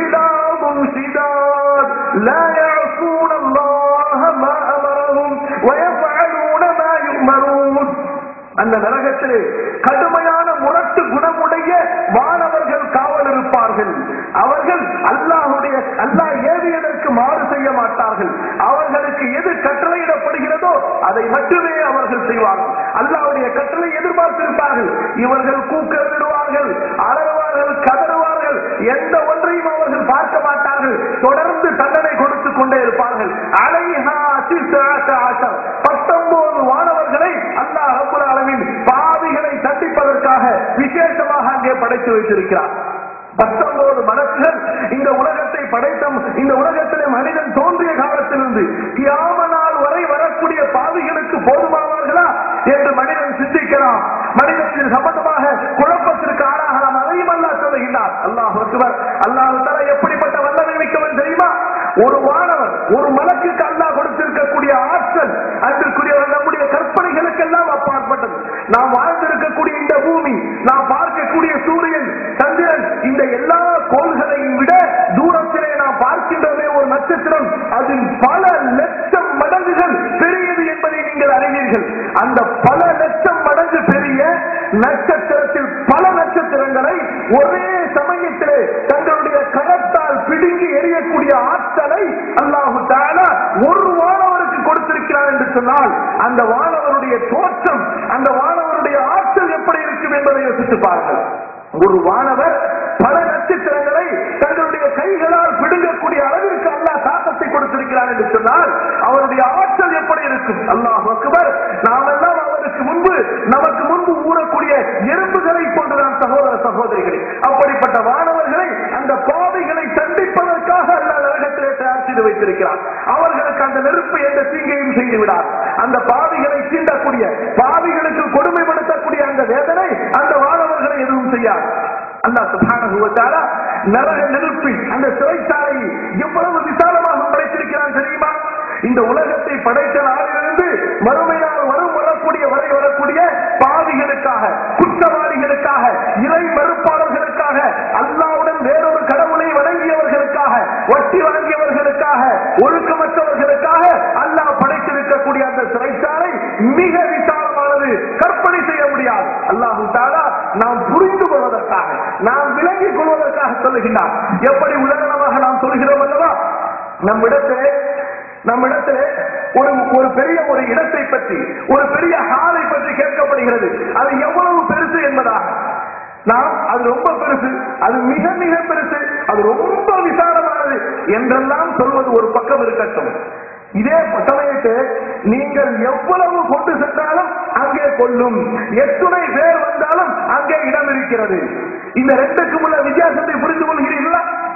غلاب شداد لا يعصون الله ما أمرهم ويفعلون ما يؤمرون அந்த நரகத்திலே கடுமையான முரட்டு குணமுடைய மாணவர்கள் காவல் இருப்பார்கள் அவர்கள் அல்லாஹுடைய அல்லாஹ் ஏவியதற்கு மாறு செய்ய மாட்டார்கள் அவர்களுக்கு எது கட்டளையிடப்படுகிறதோ அதை மட்டுமே அவர்கள் செய்வார்கள் அல்லாஹ்வுடைய கட்டளை எதிர்பார்த்திருப்பார்கள் இவர்கள் கூக்கலிடுவார்கள் அலறுவார்கள் கதறுவார்கள் எந்த ஒன்றையும் அவர்கள் பார்க்க மாட்டார்கள் தொடர்ந்து தண்டனை கொடுத்துக் கொண்டே இருப்பார்கள் அலைஹா திஸ்ஆத்த ஆஷர். பத்தொன்பது வானவர்களை அல்லாஹ் ரப்பல் ஆலமீன் பாவிகளை தண்டிப்பதற்காக விசேஷமாக அங்கே படைத்து வைத்திருக்கிறார் பத்தொன்பது மலக்குகள் இந்த உலகத்தை படைத்த இந்த உலகத்திலே மனிதன் தோன்றிய காலத்திலிருந்து கியாம நாள் வரை வரக்கூடிய பாவிகளுக்கு போதுமாவார்களா என்று மனிதன் சிந்திக்கலாம் மனிதத்தின் சம்பந்தமாக குழப்பத்திற்கு ஆளாகலாம் அதையும் அல்லாஹ் சொல்லுகின்றார் அல்லாஹ் அக்பர் அல்லாஹ் தலா எப்படிப்பட்ட வல்லமை மிக்கவன் தெரியுமா ஒரு வானவர் ஒரு மலக்குக்கு அல்லாஹ் கொடுத்திருக்கக்கூடிய ஆற்றல் அன்றுக்குரிய நம்முடைய கற்பனைகளுக்கெல்லாம் அப்பாற்பட்டது நாம் வாழ்ந்திருக்கக்கூடிய இந்த பூமி நாம் பார்க்கக்கூடிய சூரியன் சந்திரன் இந்த எல்லா கோள்களையும் விட தூரத்திலே நாம் பார்க்கின்றதே ஒரு நட்சத்திரம் அதில் பல லட்சம் மடங்குகள் பெரியது என்பதை நீங்கள் அறிவீர்கள் அந்த பல லட்சம் மடங்கு பெரிய நட்சத்திரத்தில் பல நட்சத்திரங்களை ஒரே சமயத்திலே தங்களுடைய கரத்தால் பிடுங்கி எறியக்கூடிய ஆற்றலை அல்லாஹு தஆலா ஒரு வானவருக்கு கொடுத்திருக்கிறார் என்று சொன்னால் அந்த வானவருடைய தோற்றம் அந்த வானவருடைய ஆற்றல் எப்படி இருக்கும் என்பதை யோசித்து பாருங்கள் ஒரு வானவர் பல நட்சத்திரங்களை தங்களுடைய கைகளால் பிடுங்கக்கூடிய அளவிற்கு அல்லாஹ் தாக்கத்தை கொடுத்திருக்கிறார் என்று சொன்னால் அவருடைய ஆற்றல் எப்படி இருக்கும் அல்லாஹ் அக்பர் நாம் எல்லாம் அவருக்கு முன்பு நமக்கு முன்பு ஊறக்கூடிய எறும்புகளை போன்றுதான் சகோதர சகோதரிகளே அப்படிப்பட்ட வானவர்களை அந்த பாதைகளை தண்டிப்பதற்காக அல்லாஹ் நரகத்திலே தயார் செய்து வைத்திருக்கிறார் அவர்களுக்கு அந்த நெருப்பு எந்த தீங்கையும் செய்து விடார் அந்த பாவிகளை தீண்டக்கூடிய பாவிகளுக்கு கொடுமைப்படுத்தக்கூடிய அந்த வேதனை அந்த வானவர்களை எதுவும் செய்யாது அல்லாஹ் சுப்ஹானஹு வ தஆலா நரக நெருப்பில் அந்த சிறைச்சாலையை எவ்வளவு விசாலமாக படைத்திருக்கிறான் தெரியுமா இந்த உலகத்தை படைத்த நாளிலிருந்து மறுமையால் வரும் வரக்கூடிய வரை வரக்கூடிய பாவிகளுக்காக குற்றவாளிகளுக்காக இறை மறுப்பாளர்களுக்காக அல்லாவுடன் வேறொரு கடவுளை வணங்கியவர்களுக்காக வட்டி வாங்கியவர்களுக்காக ஒழுக்கமற்றவர்களுக்காக அல்லாஹ் படைத்திருக்கக்கூடிய அந்த சிறைச்சாலை மிக விசாலமானது கற்பனை செய்ய முடியாது அல்லாஹு தாலா நாம் புரிந்து கொள்வதற்காக நாம் விளங்கிக் கொள்வதற்காக சொல்லுகின்றார் எப்படி உதாரணமாக நாம் சொல்கிறோம் அல்லவா நம்மிடத்திலே நம்மிடத்திலே ஒரு ஒரு பெரிய ஒரு இடத்தை பற்றி ஒரு பெரிய ஹாலை பற்றி கேட்கப்படுகிறது அது எவ்வளவு பெருசு என்பதாக நாம் அது ரொம்ப பெருசு அது மிக மிக பெருசு அது ரொம்ப விசாலமானது என்றெல்லாம் சொல்வது ஒரு பக்கம் இருக்கட்டும் இதே சமயத்தை நீங்கள் எவ்வளவு கொண்டு சென்றாலும் அங்கே கொள்ளும் எத்துணை பேர் வந்தாலும் அங்கே இடம் இருக்கிறது இந்த ரெண்டுக்கும் உள்ள வித்தியாசத்தை புரிந்து கொள்கிறீர்களா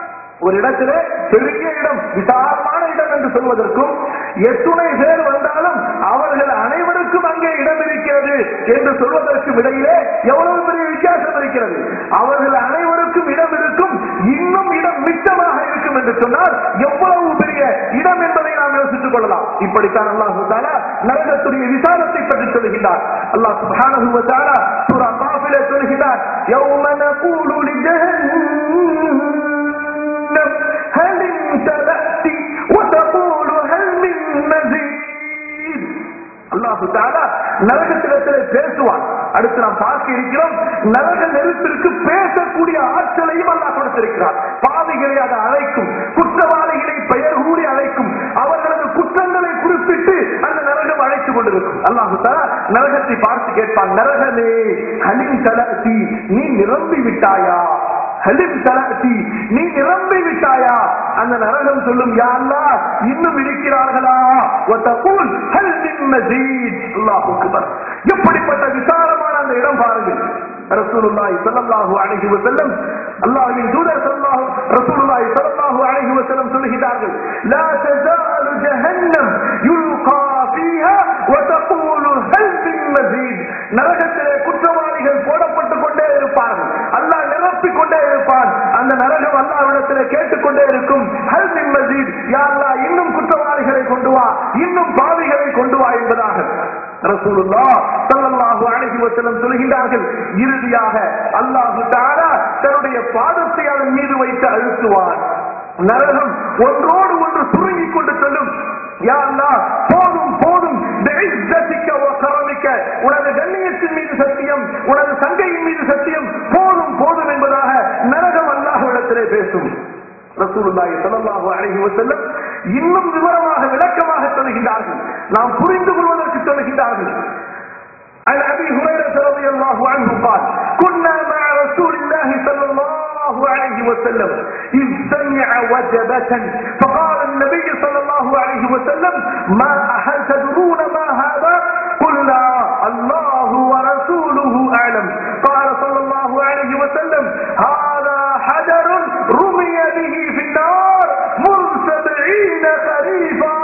ஒரு இடத்திலே பெரிய இடம் விசாலமான இடம் என்று சொல்வதற்கும் எத்துணை பேர் வந்தாலும் அவர்கள் அனைவருக்கும் அங்கே இடம் இருக்கிறது என்று சொல்வதற்கும் இடையிலே எவ்வளவு பெரிய வித்தியாசம் இருக்கிறது அவர்கள் அனைவருக்கும் இடம் இருக்கும் இன்னும் இடம் மிச்சமாக இருக்கும் என்று சொன்னால் எவ்வளவு பெரிய இடம் என்பதை நாம் யோசித்துக் கொள்ளலாம் இப்படித்தான் அல்லாஹு தாலா நரகத்துடைய விசாலத்தை பற்றி சொல்கின்றார் அல்லாஹ் சுப்ஹானஹு வ தஆலா சூரா காஃபிலே சொல்கிறார் யௌம நகூலு லிஜஹன்னம் ஹல் இம்தலஅதி وتقول هل من مزيد அல்லாஹு தாலா நரகத்திடத்திலே பேசுவான் அடுத்து நாம் பார்க்க இருக்கிறோம் நரக நெருப்பிற்கு பேசக்கூடிய ஆற்றலையும் அல்லாஹ் கொடுத்திருக்கிறார் பாவிகளை அதை அழைக்கும் குற்றவாளிகளை பெயர் கூறி அழைக்கும் அவர்களது குற்றங்களை குறிப்பிட்டு அந்த நரகம் அழைத்துக் கொண்டிருக்கும் அல்லாஹு தாலா நரகத்தை பார்த்து கேட்பான் நரகமே ஹலிம் தலசி நீ நிரம்பி விட்டாயா ஹலிம் தலசி நீ நிரம்பி விட்டாயா அந்த நரகம் சொல்லும் யா அல்லாஹ் இன்னும் இருக்கிறார்களா வதகூல் ஹல் மின் மஸீத் அல்லாஹ் அக்பர் எப்படிப்பட்ட விசாலமான அந்த இடம் பாருங்கள் ரசூலுல்லாஹி ஸல்லல்லாஹு அலைஹி வஸல்லம் அல்லாஹ்வின் தூதர் ஸல்லல்லாஹு ரசூலுல்லாஹி ஸல்லல்லாஹு அலைஹி வஸல்லம் சொல்கிறார்கள் லா தஸாலு ஜஹன்னம் யுல்கா ஃபீஹா وتقول هل من مزيد நரகத்திலே குற்றவாளிகள் போடப்பட்டுக் கொண்டே இருப்பார்கள் அல்லாஹ் நிரப்பிக் கொண்டே இருப்பான் அந்த நரகம் அல்லாஹ்விடத்திலே கேட்டுக்கொண்டே இருக்கும் ஹல் மின் மஸீத் யா அல்லாஹ் இன்னும் குற்றவாளிகளை கொண்டு வா இன்னும் பாவிகளை கொண்டு வா என்பதாக ரசூலுல்லாஹ் ஸல்லல்லாஹு அலைஹி வஸல்லம் சொல்கிறார்கள் இறுதியாக அல்லாஹ் தஆலா தன்னுடைய பாதத்தை அதன் மீது வைத்து அழுத்துவான் நரகம் ஒன்றோடு ஒன்று சுருங்கிக் கொண்டு சொல்லும் யா அல்லாஹ் போதும் போதும் பிஇஸ்ஸத்திக வ கரமிக உனது கண்ணியத்தின் மீது சத்தியம் உனது சங்கையின் மீது சத்தியம் போதும் போதும் என்பதாக நரகம் அல்லாஹ்விடத்திலே பேசும் ரசூலுல்லாஹி ஸல்லல்லாஹு அலைஹி வஸல்லம் இன்னும் விவரமாக விளக்கமாக சொல்கின்றார்கள் நாம் புரிந்து கொள்வதற்கு சொல்கின்றார்கள் عن ابي هريره رضي الله عنه قال كنا مع رسول الله صلى الله عليه وسلم اذ سمع وجبه فقال النبي صلى الله عليه وسلم ما هل تدرون ما هذا قلنا الله ورسوله اعلم قال صلى الله عليه وسلم هذا حجر رمي به في النار منذ سبعين خريفا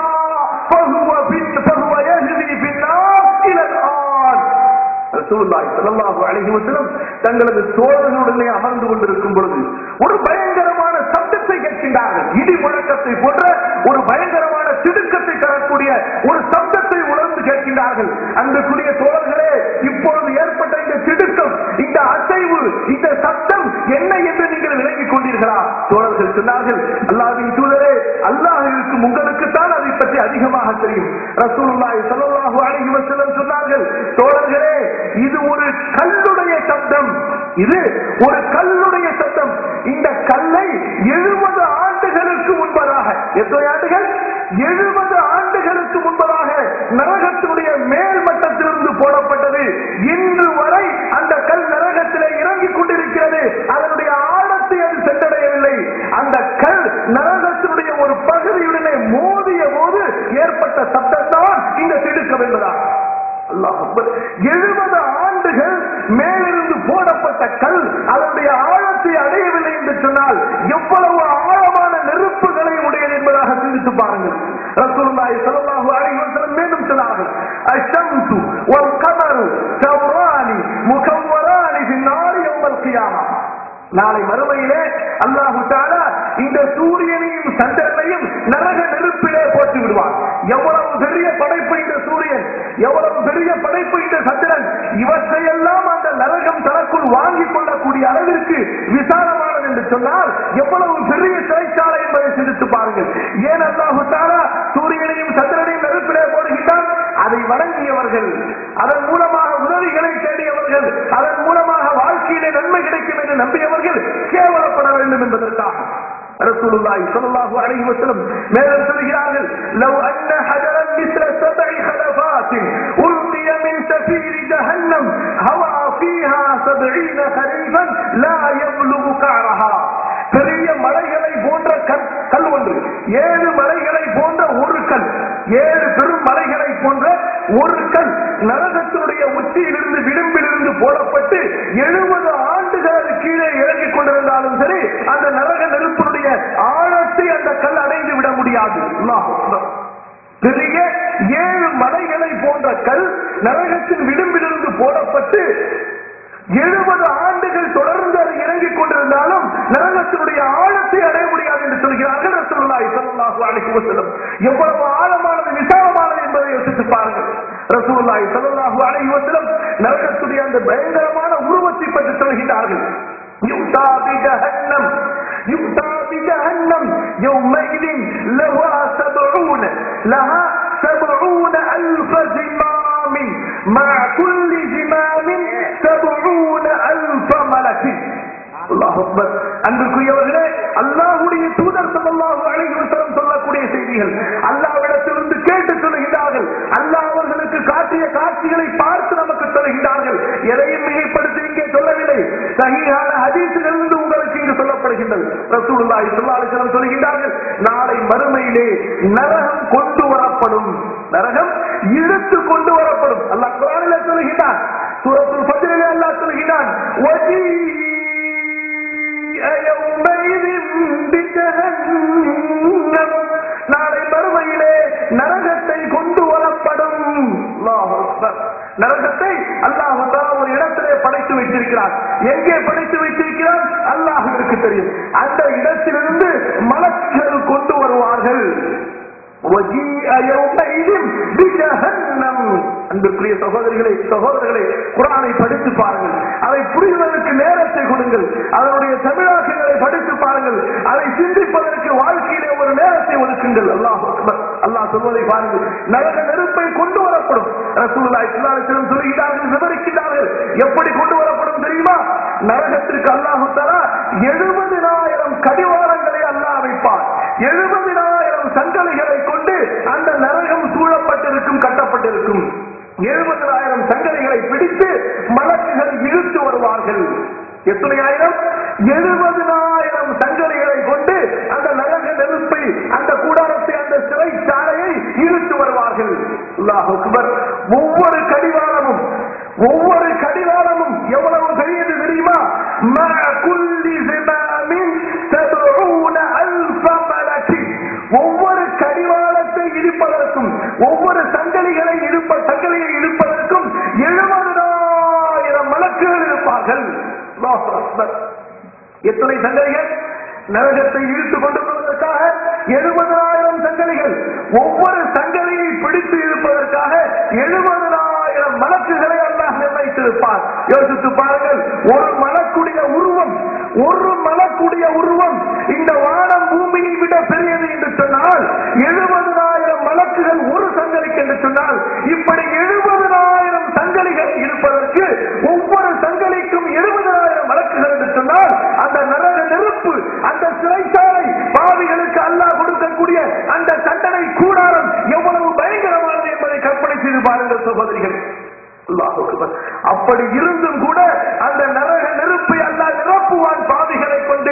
فهو في فهو يجري في النار الى الان ரசூலுல்லாஹி ஸல்லல்லாஹு அலைஹி வஸல்லம் தங்களது தோழர்களுடனே அமர்ந்து கொண்டிருக்கும் பொழுது ஒரு பயங்கரமான சப்தத்தை கேட்கின்றார்கள் இடி முழக்கத்தை போன்ற ஒரு பயங்கரமான திடுக்கத்தை தரக்கூடிய ஒரு சப்தத்தை உணர்ந்து கேட்கின்றார்கள் அன்புக்குரிய தோழர்களே இப்பொழுது ஏற்பட்ட இந்த திடுக்கம் இந்த அசைவு இந்த சப்தம் என்ன என்று நீங்கள் விளங்கிக் கொண்டீர்களா தோழர்கள் சொன்னார்கள் அல்லாஹ்வின் தூதரே அல்லாஹ் இருக்கும் உங்களுக்கு தான் அதை பற்றி அதிகமாக தெரியும் ரசூலுல்லாஹி ஸல்லல்லாஹு அலைஹி வஸல்லம் சொன்னார்கள் தோழர்களே இது ஒரு கல்லுடைய சப்தம் இது ஒரு கல்லுடைய சத்தம் இந்த கல்லை எழுபது ஆண்டுகளுக்கு முன்பதாக எத்தனை ஆண்டுகள் எழுபது ஆண்டுகளுக்கு முன்பதாக நரகத்தினுடைய மேல் மட்டத்திலிருந்து போடப்பட்டது இன்று வரை அந்த கல் நரகத்திலே இறங்கிக் கொண்டிருக்கிறது அதனுடைய ஆழத்தை அது சென்றடையவில்லை அந்த கல் நரகத்தினுடைய ஒரு பகுதியுடனே மோதிய போது ஏற்பட்ட சத்தம் தான் இந்த திடுக்கம் என்பதாக அல்லாஹ் அக்பர். எழுபது ஆண்டுகள் மேலிருந்து போடப்பட்ட கல் அதனுடைய ஆழத்தை அடையவில்லை என்று சொன்னால் எவ்வளவு ஆழமான நெருப்புகளை உடையது என்பதாக சிந்தித்து பாருங்கள் ரசூலுல்லாஹி ஸல்லல்லாஹு அலைஹி வஸல்லம் மீண்டும் சொன்னார்கள் அஷம்சு வல் கமரு தவ்ரானி முகவ்வரானி ஃபி நாரி யௌமல் கியாமா நாளை மறுமையிலே அல்லாஹு தாலா இந்த சூரியனையும் சந்திரனையும் நரக நெருப்பிலே போட்டு விடுவான் எவ்வளவு பெரிய படைப்பு இந்த சூரியன் எவ்வளவு பெரிய படைப்பு இந்த சந்திரன் இவற்றையெல்லாம் அந்த நரகம் தனக்குள் வாங்கிக் கொள்ளக்கூடிய அளவிற்கு விசாலமானது என்று சொன்னால் எவ்வளவு பெரிய சிறைச்சாலை என்பதை சிந்தித்து பாருங்கள் ஏன் அல்லாஹு தாலா சூரியனையும் சந்திரனையும் நெருப்பிலே போடுகின்றான் அதை வழங்கியவர்கள் அதன் மூலமாக உதவிகளை தேடியவர்கள் அதன் மூலமாக வாழ்க்கையிலே நன்மை கிடைக்கும் என்று நம்பியவர்கள் கேவலப்பட வேண்டும் என்பதற்காக ரசூலுல்லாஹி ஸல்லல்லாஹு அலைஹி வஸல்லம் மேலும் சொல்கிறார்கள் லவ் அன்ன ஹஜரன் மிஸ்ல சபஇ خلفات உல்கிய மின் سفير جهنم هوى فيها 70 خريفا لا يبلغ قعرها பெரிய மலைகளை போன்ற கல்- கல் ஒன்று ஏழு மலைகளை போன்ற ஒரு கல் ஏழு பெரும் மலைகளை போன்ற ஒரு கல் நரகத்தினுடைய உச்சியிலிருந்து விளிம்பிலிருந்து போடப்பட்டு எழுபது ஆண்டுகள் அது கீழே இறங்கிக் கொண்டிருந்தாலும் சரி அந்த நரக நெருப்பினுடைய முடியாது அல்லாஹ் அக்பர். பெரிய ஏழு மலைகளை போன்ற கல் நரகத்தின் விளிம்பிலிருந்து போடப்பட்டு எழுபது ஆண்டுகள் தொடர்ந்து அது இறங்கிக் கொண்டிருந்தாலும் நரகத்தினுடைய ஆழத்தை அடைய முடியாது என்று சொல்கிறார்கள் ரசூலுல்லாஹி ஸல்லல்லாஹு அலைஹி வஸல்லம் எவ்வளவு ஆழமானது விசாலமானது என்பதை யோசித்து பாருங்கள் ரசூலுல்லாஹி ஸல்லல்லாஹு அலைஹி வஸல்லம் நரகத்துடைய அந்த பயங்கரமான உருவத்தை பற்றி சொல்கிறார்கள் யுக்தா பிஜஹன்னம் யுக்தா பிஜஹன்னம் يومئذ لها سبعون لها سبعون ألف زمام مع كل زمام سبعون ألف ملك அல்லாஹ் அக்பர் அன்பிற்குரியவர்களே அல்லாஹ்வுடைய தூதர் ஸல்லல்லாஹு அலைஹி வஸல்லம் சொல்லக்கூடிய செய்திகள் அல்லாஹ்விடத்திலிருந்து கேட்டு சொல்லுகிறார்கள் அல்லாஹ் அவர்களுக்கு காட்டிய காட்சிகளை பார்த்து நமக்கு சொல்லுகிறார்கள் எதையும் மிகைப்படுத்தி இங்கே சொல்லவில்லை சஹீஹான ஹதீஸிலிருந்து உங்களுக்கு இங்கு சொல்லப்படுகின்றது ரசூலுல்லாஹி ஸல்லல்லாஹு அலைஹி வஸல்லம் சொல்லுகிறார்கள் நாளை மறுமையிலே நரகம் கொண்டு வரப்படும் நரகம் இழுத்து கொண்டு வரப்படும் அல்லாஹ் குர்ஆனில் சொல்லுகிறான் சூரத்துல் ஃபஜ்ரிலே அல்லாஹ் சொல்லுகிறான் வஜீ يومئذ بجهنم நாளை மறுமையிலே நரகத்தை கொண்டு வரப்படும் அல்லாஹ் அக்பர். நரகத்தை அல்லாஹ் தஆலா ஒரு இடத்திலே படைத்து வைத்திருக்கிறார் எங்கே படைத்து வைத்திருக்கிறார் அல்லாஹ்விற்கு தெரியும் அந்த இடத்திலிருந்து மலக்குகள் கொண்டு வருவார்கள் وَجِيءَ يَوْمَئِذٍ بِجَهَنَّمْ அன்புக்குரிய சகோதரிகளை சகோதரர்களை குரானை படித்து பாருங்கள் அதை புரிவதற்கு நேரத்தை கொடுங்கள் அதனுடைய தமிழாக்கங்களை படித்து பாருங்கள் அதை சிந்திப்பதற்கு வாழ்க்கையிலே ஒரு நேரத்தை ஒதுக்குங்கள் அல்லாஹ் அக்பர். அல்லாஹ் சொல்வதை பாருங்கள் நரக நெருப்பை கொண்டு வரப்படும் ரசூலுல்லாஹி ஸல்லல்லாஹு அலைஹி வஸல்லம் சொல்கிறார்கள் விவரிக்கிறார்கள் எப்படி கொண்டு வரப்படும் தெரியுமா நரகத்திற்கு அல்லாஹ் தஆலா 70000 கடிவாளங்களை அல்லாஹ் வைப்பார் 70000 சங்கலிகளை கொண்டு அந்த நரகம் சூழப்பட்டிருக்கும் கட்டப்பட்டிருக்கும் எழுபதாயிரம் சங்கலிகளை பிடித்து மலக்குகள் இழுத்து வருவார்கள் எத்தனை ஆயிரம் எழுபதாயிரம் சங்கலிகளை கொண்டு அந்த நரக நெருப்பை அந்த கூடாரத்தை அந்த சிறை சாலையை இழுத்து வருவார்கள் அல்லாஹ் அக்பர். ஒவ்வொரு கடிவாளமும் ஒவ்வொரு கடிவாளமும் எவ்வளவு பெரியது தெரியுமா مع كل زمام سبعون ألف ملك ஒவ்வொரு கடிவாளத்தை இடிப்பதற்கும் ஒவ்வொரு சங்கலிகளை இழுப்ப சங்கலியை இழுப்பதற்கும் எழுபதாயிரம் மலக்குகள் இருப்பார்கள் அல்லாஹ் அக்பர். எத்தனை சங்கலிகள் நரகத்தை இழுத்துக் கொண்டு வருவதற்காக எழுபதாயிரம் சங்கலிகள் ஒவ்வொரு சங்கலியை பிடித்து இழுப்பதற்காக எழுபதாயிரம் மலக்குகளை அல்லாஹ் நிர்ணயித்திருப்பார் யோசித்து பாருங்கள் ஒரு மலக்குடைய உருவம் ஒரு மலக்குடைய உருவம் இந்த வானம் பூமியை விட பெரியது என்று சொன்னால் எழுபதாயிரம் மலக்குகள் ஒரு சங்கலிக்கு என்று சொன்னால் இப்படி எழுபதாயிரம் சங்கலிகள் இருப்பதற்கு ஒவ்வொரு சங்கலிக்கும் எழுபதாயிரம் மலக்குகள் என்று சொன்னால் அந்த நரக நெருப்பு அந்த சிறைச்சாலை பாவிகளுக்கு அல்லாஹ் கொடுக்கக்கூடிய அந்த தண்டனை கூடாரம் எவ்வளவு பயங்கரமானது என்பதை கற்பனை செய்து பாருங்கள் சகோதரிகள் அல்லாஹ் அக்பர். அப்படி இருந்தும் கூட அந்த நரக நெருப்பை அல்லாஹ் நிரப்புவான் பாவிகளை கொண்டு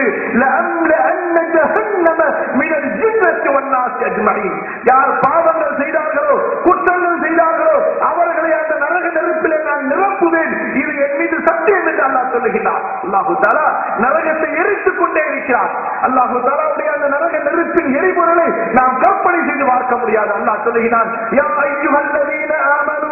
لأملأن جهنم من الجنة والناس أجمعين. யார் பாவங்கள் செய்தார்களோ குற்றங்கள் செய்தார்களோ அவர்களை அந்த நரக நெருப்பிலே நான் நிரப்புவேன் இது என் மீது சத்தியம் என்று அல்லாஹ் சொல்லுகிறார் அல்லாஹு தாலா நரகத்தை எரித்துக் கொண்டே இருக்கிறார் அல்லாஹு தாலாவுடைய அந்த நரக நெருப்பின் எரிபொருளை நாம் கற்பனை செய்து பார்க்க முடியாது அல்லாஹ் சொல்லுகிறான் யா அய்யுஹல்லதீன ஆமனூ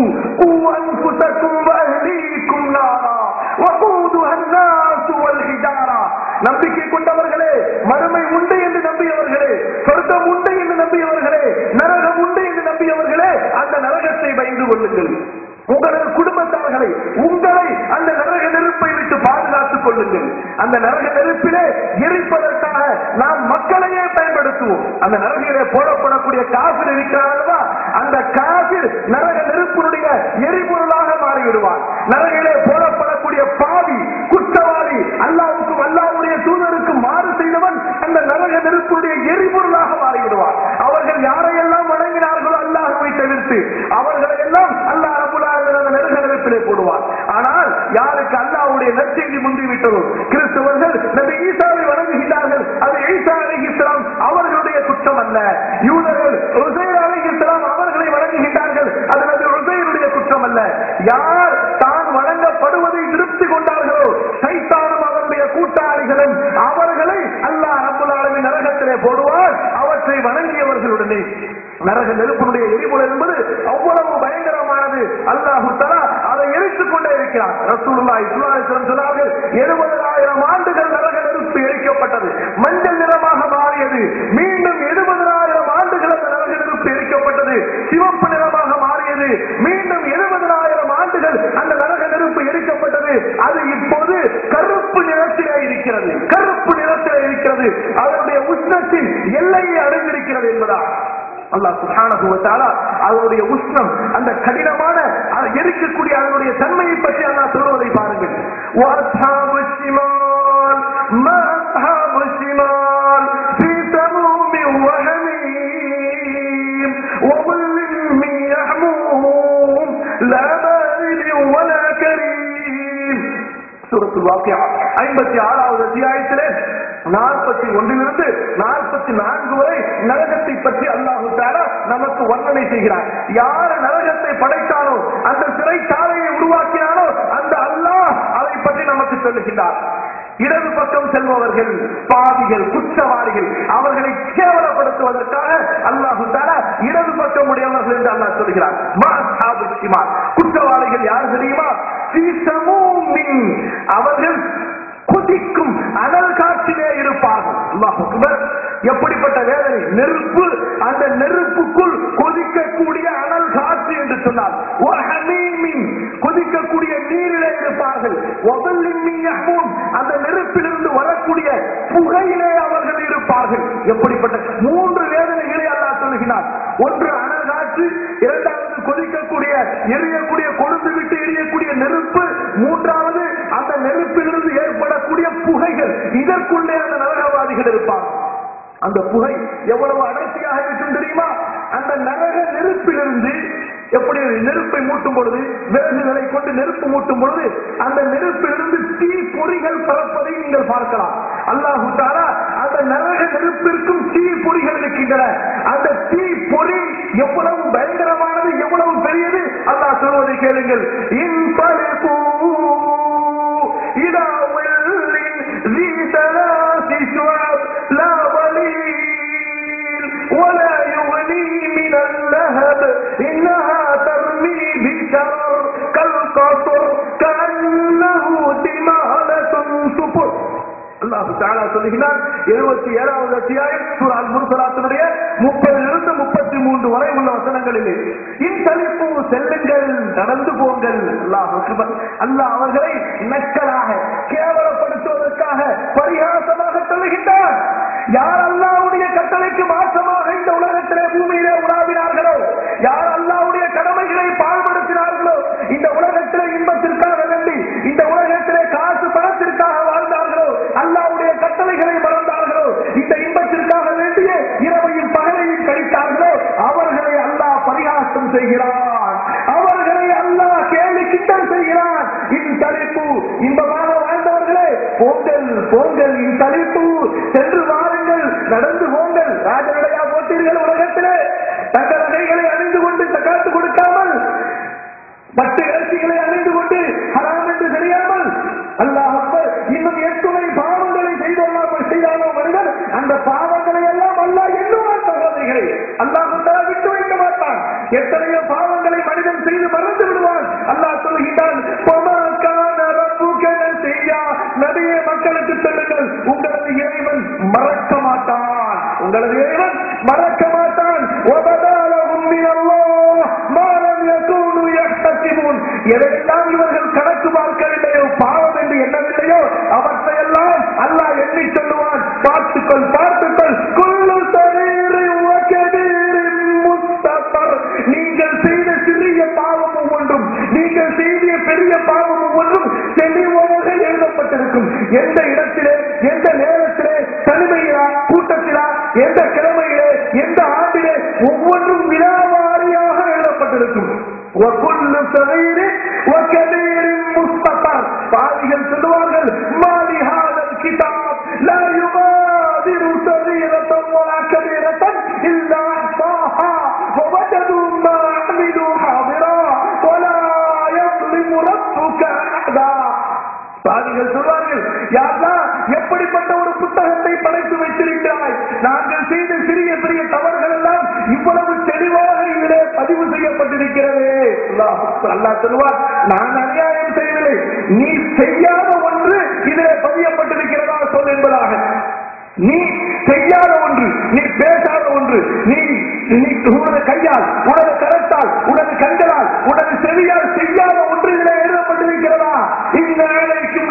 قوا أنفسكم وأهليكم نارا وقودها الناس والحجارة நம்பிக்கை கொண்டவர்களே மறுமை உண்டு என்று நம்பியவர்களே சொர்க்கம் உண்டு என்று நம்பியவர்களே நரகம் உண்டு என்று நம்பியவர்களே அந்த நரகத்தை பயந்து கொள்ளுங்கள் உங்களது குடும்பத்தார்களை உங்களை அந்த நரக நெருப்பை விட்டு பாதுகாத்துக் கொள்ளுங்கள் அந்த நரக நெருப்பிலே எரிப்பதற்காக நாம் மக்களையே பயன்படுத்துவோம் அந்த நரகிலே போடப்படக்கூடிய காசு இருக்கிறார்களா அந்த காசு நரக நெருப்பினுடைய எரிபொருளாக மாறிவிடுவார் நரகிலே போடப்படக்கூடிய பாவி குற்றவாளி அல்லாவுக்கும் அல்லாவுடைய தூதருக்கு மாறு செய்தவன் அந்த நரக நெருப்புடைய எரிபொருளாக மாறிவிடுவார் அவர்கள் யாரையெல்லாம் வணங்கினார்களோ அல்லாஹுவை தவிர்த்து அவர்களை எல்லாம் அல்லாஹ் ரபுல் ஆலமீன் அந்த நரக நெருப்பிலே போடுவார் ஆனால் யாருக்கு அல்லாஹ்வுடைய நற்செய்தி முந்திவிட்டதோ கிறிஸ்தவர்கள் நபி ஈசாவை வணங்குகிறார்கள் அது ஈசா அலைஹிஸ்ஸலாம் அவர்களுடைய குற்றம் அல்ல யூதர்கள் உசைர் அலைஹிஸ்ஸலாம் அவர்களை வணங்குகிறார்கள் அது நபி உசைருடைய குற்றம் அல்ல யார் தான் வணங்கப்படுவதை திருப்தி கொண்டார்களோ சைத்தானும் அவருடைய கூட்டாளிகளும் அவர்களை அல்லாஹ் ரப்பல் ஆலமீன் நரகத்திலே போடுவார் அவற்றை வணங்கி உடனே நரக நெருப்பினுடைய எரிபொருள் என்பது அவ்வளவு பயங்கரமானது அல்லாஹு தலா அதை எரித்துக் கொண்டே இருக்கிறார் ரசூலுல்லாஹி ஸல்லல்லாஹு அலைஹி வஸல்லம் சொன்னார்கள் எழுபதாயிரம் ஆண்டுகள் நரக நெருப்பு எரிக்கப்பட்டது மஞ்சள் நிறமாக மாறியது மீண்டும் எழுபதாயிரம் ஆண்டுகள் அந்த நரக நெருப்பு எரிக்கப்பட்டது சிவப்பு நிறமாக மாறியது மீண்டும் எழுபதாயிரம் ஆண்டுகள் அந்த நரக நெருப்பு எரிக்கப்பட்டது அது இப்போது கருப்பு நிறத்திலே இருக்கிறது கருப்பு நிறத்திலே இருக்கிறது அதனுடைய உஷ்ணத்தின் எல்லையை அடைந்திருக்கிறது என்பதா அல்லாஹ் சுப்ஹானஹு வ தஆலா அதனுடைய உஷ்ணம் அந்த கடினமான அது எரிக்கக்கூடிய அதனுடைய தன்மையை பற்றி அல்லாஹ் சொல்வதை பாருங்கள் வஅஸ்ஹாபு ஷிமால் மா அஸ்ஹாபு ஷிமால் ஃபீ சமூமின் வ ஹமீம் وظل من يحموم لا بارد ولا كريم சூரத்துல் வாக்கியா ஐம்பத்தி ஆறாவது அத்தியாயத்திலே நாற்பத்தி ஒன்றிலிருந்து நாற்பத்தி நான்கு வரை நரகத்தை பற்றி அல்லாஹு தாலா நமக்கு வர்ணனை செய்கிறார் யார் நரகத்தை படைத்தானோ அந்த சிறைச்சாலையை உருவாக்கினானோ அந்த அல்லாஹ் அதை பற்றி நமக்கு சொல்லுகிறார் இடது பக்கம் செல்பவர்கள் பாவிகள் குற்றவாளிகள் அவர்களை கேவலப்படுத்துவதற்காக அல்லாஹு தாலா இடது பக்கம் உடையவர்கள் என்று அல்லாஹ் சொல்கிறார் மா அஸ்ஹாபு ஷிமால். குற்றவாளிகள் யார் தெரியுமா ஃபீ சமூமின். அவர்கள் கொதிக்கும் அனல் காற்றிலே இருப்பார்கள் அல்லாஹ் அக்பர். எப்படிப்பட்ட வேதனை நெருப்பு அந்த நெருப்புக்குள் கொதிக்கக்கூடிய அனல் காற்று என்று சொன்னார் வஹமீமின். கொதிக்கக்கூடிய நீரிலே இருப்பார்கள் வதல்லின் மின் யஹ்மூம். அந்த நெருப்பிலிருந்து வரக்கூடிய புகையிலே அவர்கள் இருப்பார்கள் எப்படிப்பட்ட மூன்று வேதனைகளை அல்லாஹ் சொல்லுகிறார் ஒன்று அனல் காற்று இரண்டாவது கொதிக்கக்கூடிய எரியக்கூடிய கொழுந்து விட்டு எரியக்கூடிய நெருப்பு மூன்றாவது அந்த நெருப்பிலிருந்து ஏற்படக்கூடிய புகைகள் இதற்குள்ளே அந்த நரகவாதிகள் இருப்பார்கள் அந்த புகை எவ்வளவு அடர்த்தியாக இருக்கும் தெரியுமா அந்த நரக நெருப்பிலிருந்து எப்படி நெருப்பை மூட்டும் பொழுது விறகுகளை கொண்டு நெருப்பு மூட்டும் பொழுது அந்த நெருப்பிலிருந்து தீ பொறிகள் பறப்பதை நீங்கள் பார்க்கலாம் அல்லாஹு தாலா அந்த நரக நெருப்பிற்கும் தீ பொறிகள் இருக்கின்றன அந்த தீ பொறி எவ்வளவு பயங்கரமானது எவ்வளவு பெரியது அல்லாஹ் சொல்வதை கேளுங்கள் இன்பலிப்பு إلى ظل ذي ثلاث شعب لا ظليل ولا يغني من اللهب إنها ترمي بشرر كالقصر كأنه دمالة صفر அல்லாஹு தாலா சொல்லுகிறார் எழுபத்தி ஏழாவது அத்தியாயம் சூரால் முருசலாத்தினுடைய முப்பதிலிருந்து முப்பத்தி மூன்று வரை உள்ள வசனங்களிலே இத்தளிப்பு செல்லுங்கள் நடந்து போங்கள் அல்லாஹ் அக்பர். அல்லாஹ் அவர்களை நக்கலாக கேவலப்படுத்துவதற்காக பரிகாசமாக சொல்லுகின்றார் யார் அல்லாஹ்வுடைய கட்டளைக்கு மாற்றமாக இந்த உலகத்திலே பூமியிலே உலாவினார்களோ யார் அல்லாஹ்வுடைய கடமைகளை பாழ்படுத்தினார்களோ இந்த உலகத்திலே இன்பத்திற்காக வேண்டி இந்த உலகத்திலே காசு பணத்திற்காக வாழ்ந்தார்களோ அல்லாஹ்வுடைய கட்டளைகளை மறந்தார்களோ இந்த இன்பத்திற்காக வேண்டிய இரவையும் பகலையும் கழித்தார்களோ அவர்களை அல்லாஹ் பரிகாசம் செய்கிறான் அவர்களை அல்லாஹ் கேள்வி கிண்டல் செய்கிறான் இன் தலைப்பு இன்பமாக வாழ்ந்தவர்களே போங்கள் போங்கள் இன் தலைப்பு சென்று வாருங்கள் நடந்து போங்கள் ராஜநடையா போட்டீர்கள் உலகத்திலே தங்கள் நகைகளை அணிந்து கொண்டு தக்காத்து கொடுக்காமல் பட்டு இறைச்சிகளை அணிந்து கொண்டு ஹராம் என்று தெரியாமல் அல்லாஹ் அக்பர் இன்னும் எத்துணை பாவங்களை செய்தோம் செய்தாலோ மனிதன் அந்த பாவங்களை எல்லாம் அல்லாஹ் எண்ணுவான் சகோதரிகளை அல்லாஹ் தஆலா விட்டு வைக்க மாட்டான் எத்தனையோ பாவங்களை மனிதன் செய்து மறந்து விடுவான் அல்லாஹ் சொல்லுகின்றான் "வமா கான ரப்புக நசியா." நபியே மக்களுக்கு சொல்லுங்கள் உங்களது இறைவன் மறக்க மாட்டான் உங்களது இறைவன் மறக்க மாட்டான் "வபதா லஹும் மினல்லாஹ் மா லம் யகூனு யஹ்தசிபூன்." எதையெல்லாம் இவர்கள் கணக்கு பார்க்கவில்லையோ பாவம் என்று எண்ணவில்லையோ அவற்றையெல்லாம் அல்லாஹ் எண்ணி சொல்லுவான் பார்த்துக்கொள் பார்த்துக்கொள் குல்லு சரீரின் வகதீரின் முஸ்தபர். நீங்கள் செய்த சிறிய பாவம் ஒவ்வொன்றும் நீங்கள் செய்த பெரிய பாவம் ஒவ்வொன்றும் தெளிவாக எழுதப்பட்டிருக்கும் எந்த இடத்திலே எந்த நேரத்திலே தனிமையிலா கூட்டத்திலா எந்த கிழமையிலே எந்த ஆண்டிலே ஒவ்வொன்றும் வினாவாரியாக எழுதப்பட்டிருக்கும் وكل صغير وكبير مستطر பாவிகள் சொல்லுவார்கள் மாலி هذا الكتاب لا يغادر صغيرة ولا كبيرة إلا أحصاها ووجدوا ما عملوا حاضرا ولا يظلم ربك أحدا பாவிகள் சொல்வார்கள் யாரா எப்படிப்பட்ட ஒரு புத்தகத்தை படைத்து வைத்திருக்கிறாய் நாங்கள் செய்த சிறிய பெரிய தவறுகள் எல்லாம் இவ்வளவு தெளிவாக இதிலே பதிவு செய்யப்பட்டிருக்கிறது அல்லாஹ் அல்லாஹ் சொல்லுவார் நான் அநியாயம் செய்யவில்லை நீ செய்யாத ஒன்று இதிலே பதியப்பட்டிருக்கிறதா சொல் என்பதாக நீ செய்யாத ஒன்று நீ பேசாத ஒன்று நீ நீ உனது கையால் உனது கரத்தால் உனது கண்களால் உனது செவியால் செய்யாத ஒன்று இதிலே எழுதப்பட்டிருக்கிறதா இந்த வேலைக்கும்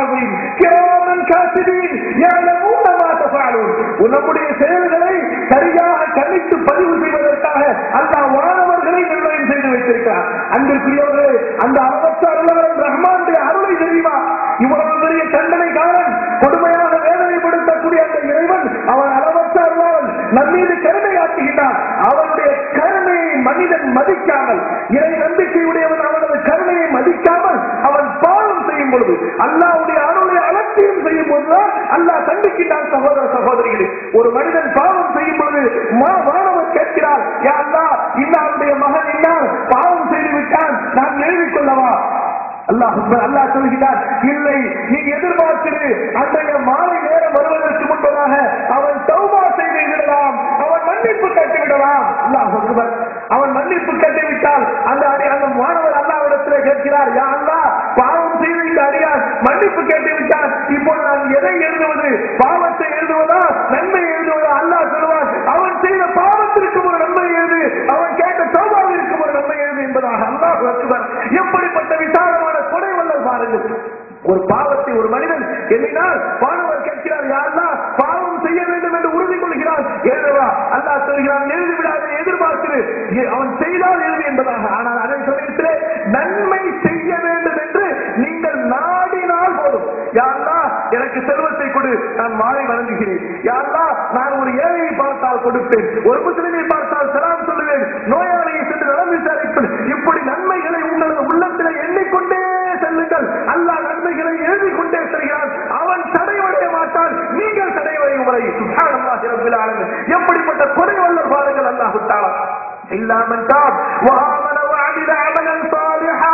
கிராமன் காசிதீன் ஏழமூட்டமா தபாலும் நம்முடைய செயல்களை சரியாக கணித்து பதிவு செய்வதற்காக அந்த மாணவர்களை நிர்ணயம் செய்து வைத்திருக்கிறார் அன்பிற்குரியவர்களே அந்த அளவற்ற அருளாளன் ரஹ்மானுடைய அருளை தெரியுமா இவ்வளவு பெரிய தண்டனைக்காரன் கொடுமையாக வேதனைப்படுத்தக்கூடிய அந்த இறைவன் அவன் அளவற்ற அருளாளன் நம்மீது கருணை ஆற்றுகின்றான் அவனுடைய கருணையை மனிதன் மதிக்காமல் இறை நம்பிக்கையுடையவன் அவனது கருணையை மதிக்காமல் அவன் பாவம் செய்யும் பொழுது அல்லாவுடைய அருளை அலட்சியம் செய்யும் போதுதான் அல்லாஹ் தண்டிக்கின்றான் சகோதர சகோதரிகளே ஒரு மனிதன் பாவம் செய்யும் பொழுது மா- மாணவன் கேட்கிறார் யா அல்லாஹ் இன்னாருடைய மகன் இன்னார் பாவம் செய்து விட்டான் நான் எழுதிக் கொள்ளவா அல்லாஹ் அல்லாஹ் சொல்கிறார் இல்லை நீ எதிர்பார்த்திரு அன்றைய மாலை நேரம் வருவதற்கு முன்பதாக அவன் தௌபா செய்து விடலாம் அவன் மன்னிப்பு கட்டி விடலாம் அல்லாஹ் அக்பர். அவன் மன்னிப்பு கட்டி விட்டால் அந்த அடி- அந்த மாணவர் அல்லாவிடத்தில் கேட்கிறார் யா அல்லாஹ் பாவம் செய்து விட்ட அடியார் மன்னிப்பு கேட்டு விட்டார் இப்போது நான் எதை எழுதுவது பாவத்தை எழுதுவதா நன்மை எழுதுவதா அல்லாஹ் சொல்லுவான் அவன் செய்த பாவத்திற்கு ஒரு நன்மை எழுது அவன் கேட்ட தௌபாவிற்கு ஒரு நன்மை எழுது என்பதாக அல்லாஹ் அக்பர். எப்படிப்பட்ட விசாலமான கொடை வல்லல் பாருங்கள் ஒரு பாவத்தை ஒரு மனிதன் எண்ணினால் பாடவர் கேட்கிறார் யாரெல்லாம் பாவம் செய்ய வேண்டும் என்று உறுதி கொள்கிறான் எழுதவா அல்லாஹ் சொல்கிறான் எழுதி விடாத எதிர்பார்க்கிறது அவன் செய்தால் எழுதி என்பதாக ஆனால் அதே சமயத்திலே நன்மை செய்ய வேண்டும் என்று நீங்கள் நாடினால் போதும் யாரெல்லாம் எனக்கு செல்வத்தை கொடு நான் மாலை வழங்குகிறேன் யாரெல்லாம் நான் ஒரு ஏழையை பார்த்தால் கொடுப்பேன் ஒரு முஸ்லிமை பார்த்தால் சலாம் சொல்லுவேன் நோயாளியை சென்று நலம் விசாரிப்பேன் இப்படி நன்மைகளை உங்களது உள்ளத்தில் எண்ணிக்கொண்டே செல்லுங்கள் அல்லாஹ் நன்மைகளை எழுதி கொண்டே செல்கிறான் அவன் தடைவடைய மாட்டான் நீங்கள் தடைவடையும் வரை சுப்ஹானல்லாஹி ரப்பில் ஆலமீன் எப்படிப்பட்ட கொடை வல்லர் பாருங்கள் அல்லாஹ் தஆலா இல்லாமன் தாப் وآمن وعمل عملا صالحا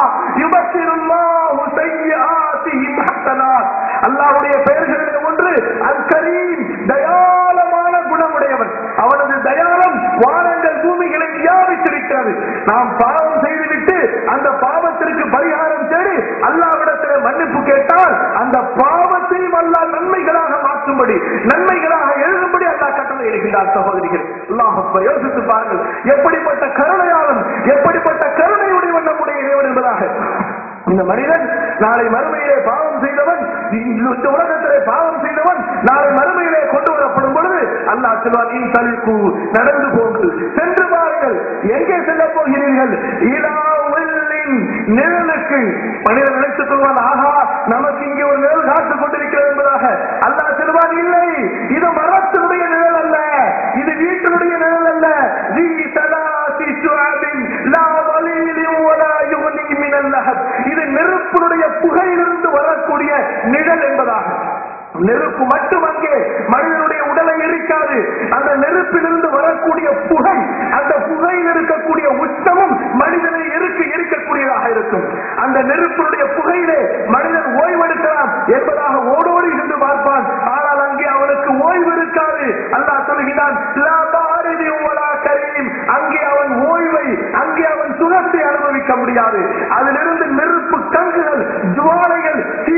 يبشر الله سيئاتهم حسنات அல்லாஹ்வுடைய பெயர்களிலே ஒன்று அல் கரீம் தயாளமான குணமுடையவன் அவனது தயாளம் வானங்கள் பூமிகளை வியாபித்திருக்கிறது நாம் பாவம் செய்துவிட்டு அந்த பாவத்திற்கு பரிகாரம் தேடி அல்லாவிடத்தில் மன்னிப்பு கேட்டால் அந்த பாவத்தையும் அல்லாஹ் நன்மைகளாக மாற்றும்படி நன்மைகளாக எழுதும்படி அல்லாஹ் கட்டளை இடுகின்றார் சகோதரிகள் அல்லாஹ் அக்பர். யோசித்து பாருங்கள் எப்படிப்பட்ட கருணையாளன் எப்படிப்பட்ட கருணையுடையவன் நம்முடைய இறைவன் என்பதாக இந்த மனிதன் நாளை மறுமையிலே பாவம் செய்தவன் இந்த உலகத்திலே பாவம் செய்தவன் நாளை மறுமையிலே கொண்டு வரப்படும் பொழுது அல்லாஹ் சொல்வான் நீ தலிப்பு நடந்து போங்கள் சென்று பாருங்கள் எங்கே செல்ல போகிறீர்கள் இலா உள்ளின் நிழலுக்கு மனிதன் நினைத்துக் கொள்வான் ஆஹா நமக்கு இங்கே ஒரு நிழல் காத்துக் கொண்டிருக்கிறது என்பதாக அல்லாஹ் சொல்வான் இல்லை இது மரத்தினுடைய நிழல் அல்ல இது வீட்டினுடைய நிழல் அல்ல தி சலாசி சுஅபின் லா வலீலின் வலா யுக்னி மினல் லஹப் இது நெருப்பினுடைய புகையிலிருந்து வரக்கூடிய நிழல் என்பதாக நெருப்பு மட்டும் அங்கே மனிதனுடைய உடலை எரிக்காது அந்த நெருப்பிலிருந்து வரக்கூடிய புகை அந்த புகையில் இருக்கக்கூடிய உச்சமும் மனிதனை எரிக்க எரிக்கக்கூடியதாக இருக்கும் அந்த நெருப்பினுடைய புகையிலே மனிதன் ஓய்வெடுக்கலாம் என்பதாக ஓடோடி சென்று பார்ப்பான் ஆனால் அங்கே அவனுக்கு ஓய்வு இருக்காது அல்லாஹ் சொல்கிறான் "லா பாரிதின் வலா கரீம்." அங்கே அவன் ஓய்வை அங்கே அவன் சுகத்தை அனுபவிக்க முடியாது அதிலிருந்து நெருப்பு கங்குகள் ஜுவாலைகள் தீ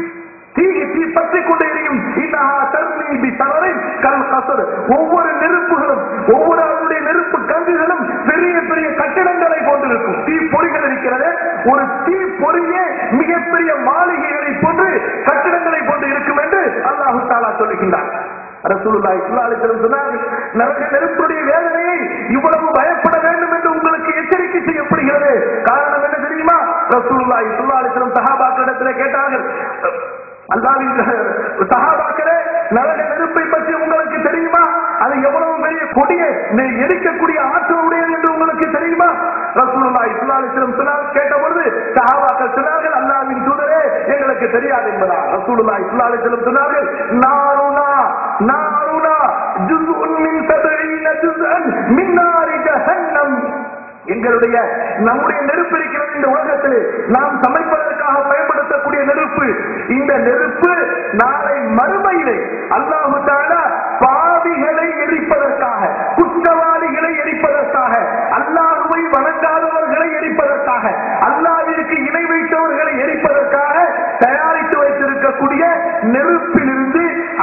தீ தீ பற்றி கொண்டு எரியும் இன்னஹா தர்மி பி தவறின் கல் கசர் ஒவ்வொரு நெருப்புகளும் ஒவ்வொரு அவருடைய நெருப்பு கங்குகளும் பெரிய பெரிய கட்டிடங்களை கொண்டிருக்கும் தீ பொறிகள் இருக்கிறது ஒரு தீ பொறியே மிகப்பெரிய மாளிகைகளை போன்று கட்டிடங்களை கொண்டு இருக்கும் என்று அல்லாஹு தாலா சொல்லுகின்றார் ரசூலுல்லாஹி ஸல்லல்லாஹு அலைஹி வஸல்லம் சொன்னார்கள் நரக நெருப்புடைய வேதனையை இவ்வளவு பயப்பட வேண்டும் என்று உங்களுக்கு எச்சரிக்கை செய்யப்படுகிறது காரணம் என்ன தெரியுமா ரசூலுல்லாஹி ஸல்லல்லாஹு அலைஹி வஸல்லம் சஹாபாக்களிடத்தில் கேட்டார்கள் அல்லாவின் சஹாபாக்களே நரக நெருப்பை பற்றி உங்களுக்கு தெரியுமா அது எவ்வளவு பெரிய கொடிய நெ- எரிக்கக்கூடிய ஆற்றல் உடையது என்று உங்களுக்கு தெரியுமா ரசூலுல்லாஹி ஸல்லல்லாஹு அலைஹி வஸல்லம் சொன்னார் கேட்ட பொழுது சஹாபாக்கள் சொன்னார்கள் அல்லாஹ்வின் தூதரே எங்களுக்கு தெரியாது என்பதா ரசூலுல்லாஹி ஸல்லல்லாஹு அலைஹி வஸல்லம் சொன்னார்கள் நாருனா நாருனா ஜுஸ்உன் மின் சபஈன ஜுஸ்அன் மின் நாரி ஜஹன்னம் எங்களுடைய நம்முடைய நெருப்பு இருக்கிறது இந்த உலகத்தில் நாம் சமைப்பதற்காக பயன்படுத்தக்கூடிய நெருப்பு இந்த நெருப்பு நாளை மறுமையிலே அல்லாஹு தஆலா பாவிகளை எரிப்பதற்காக குற்றவாளிகளை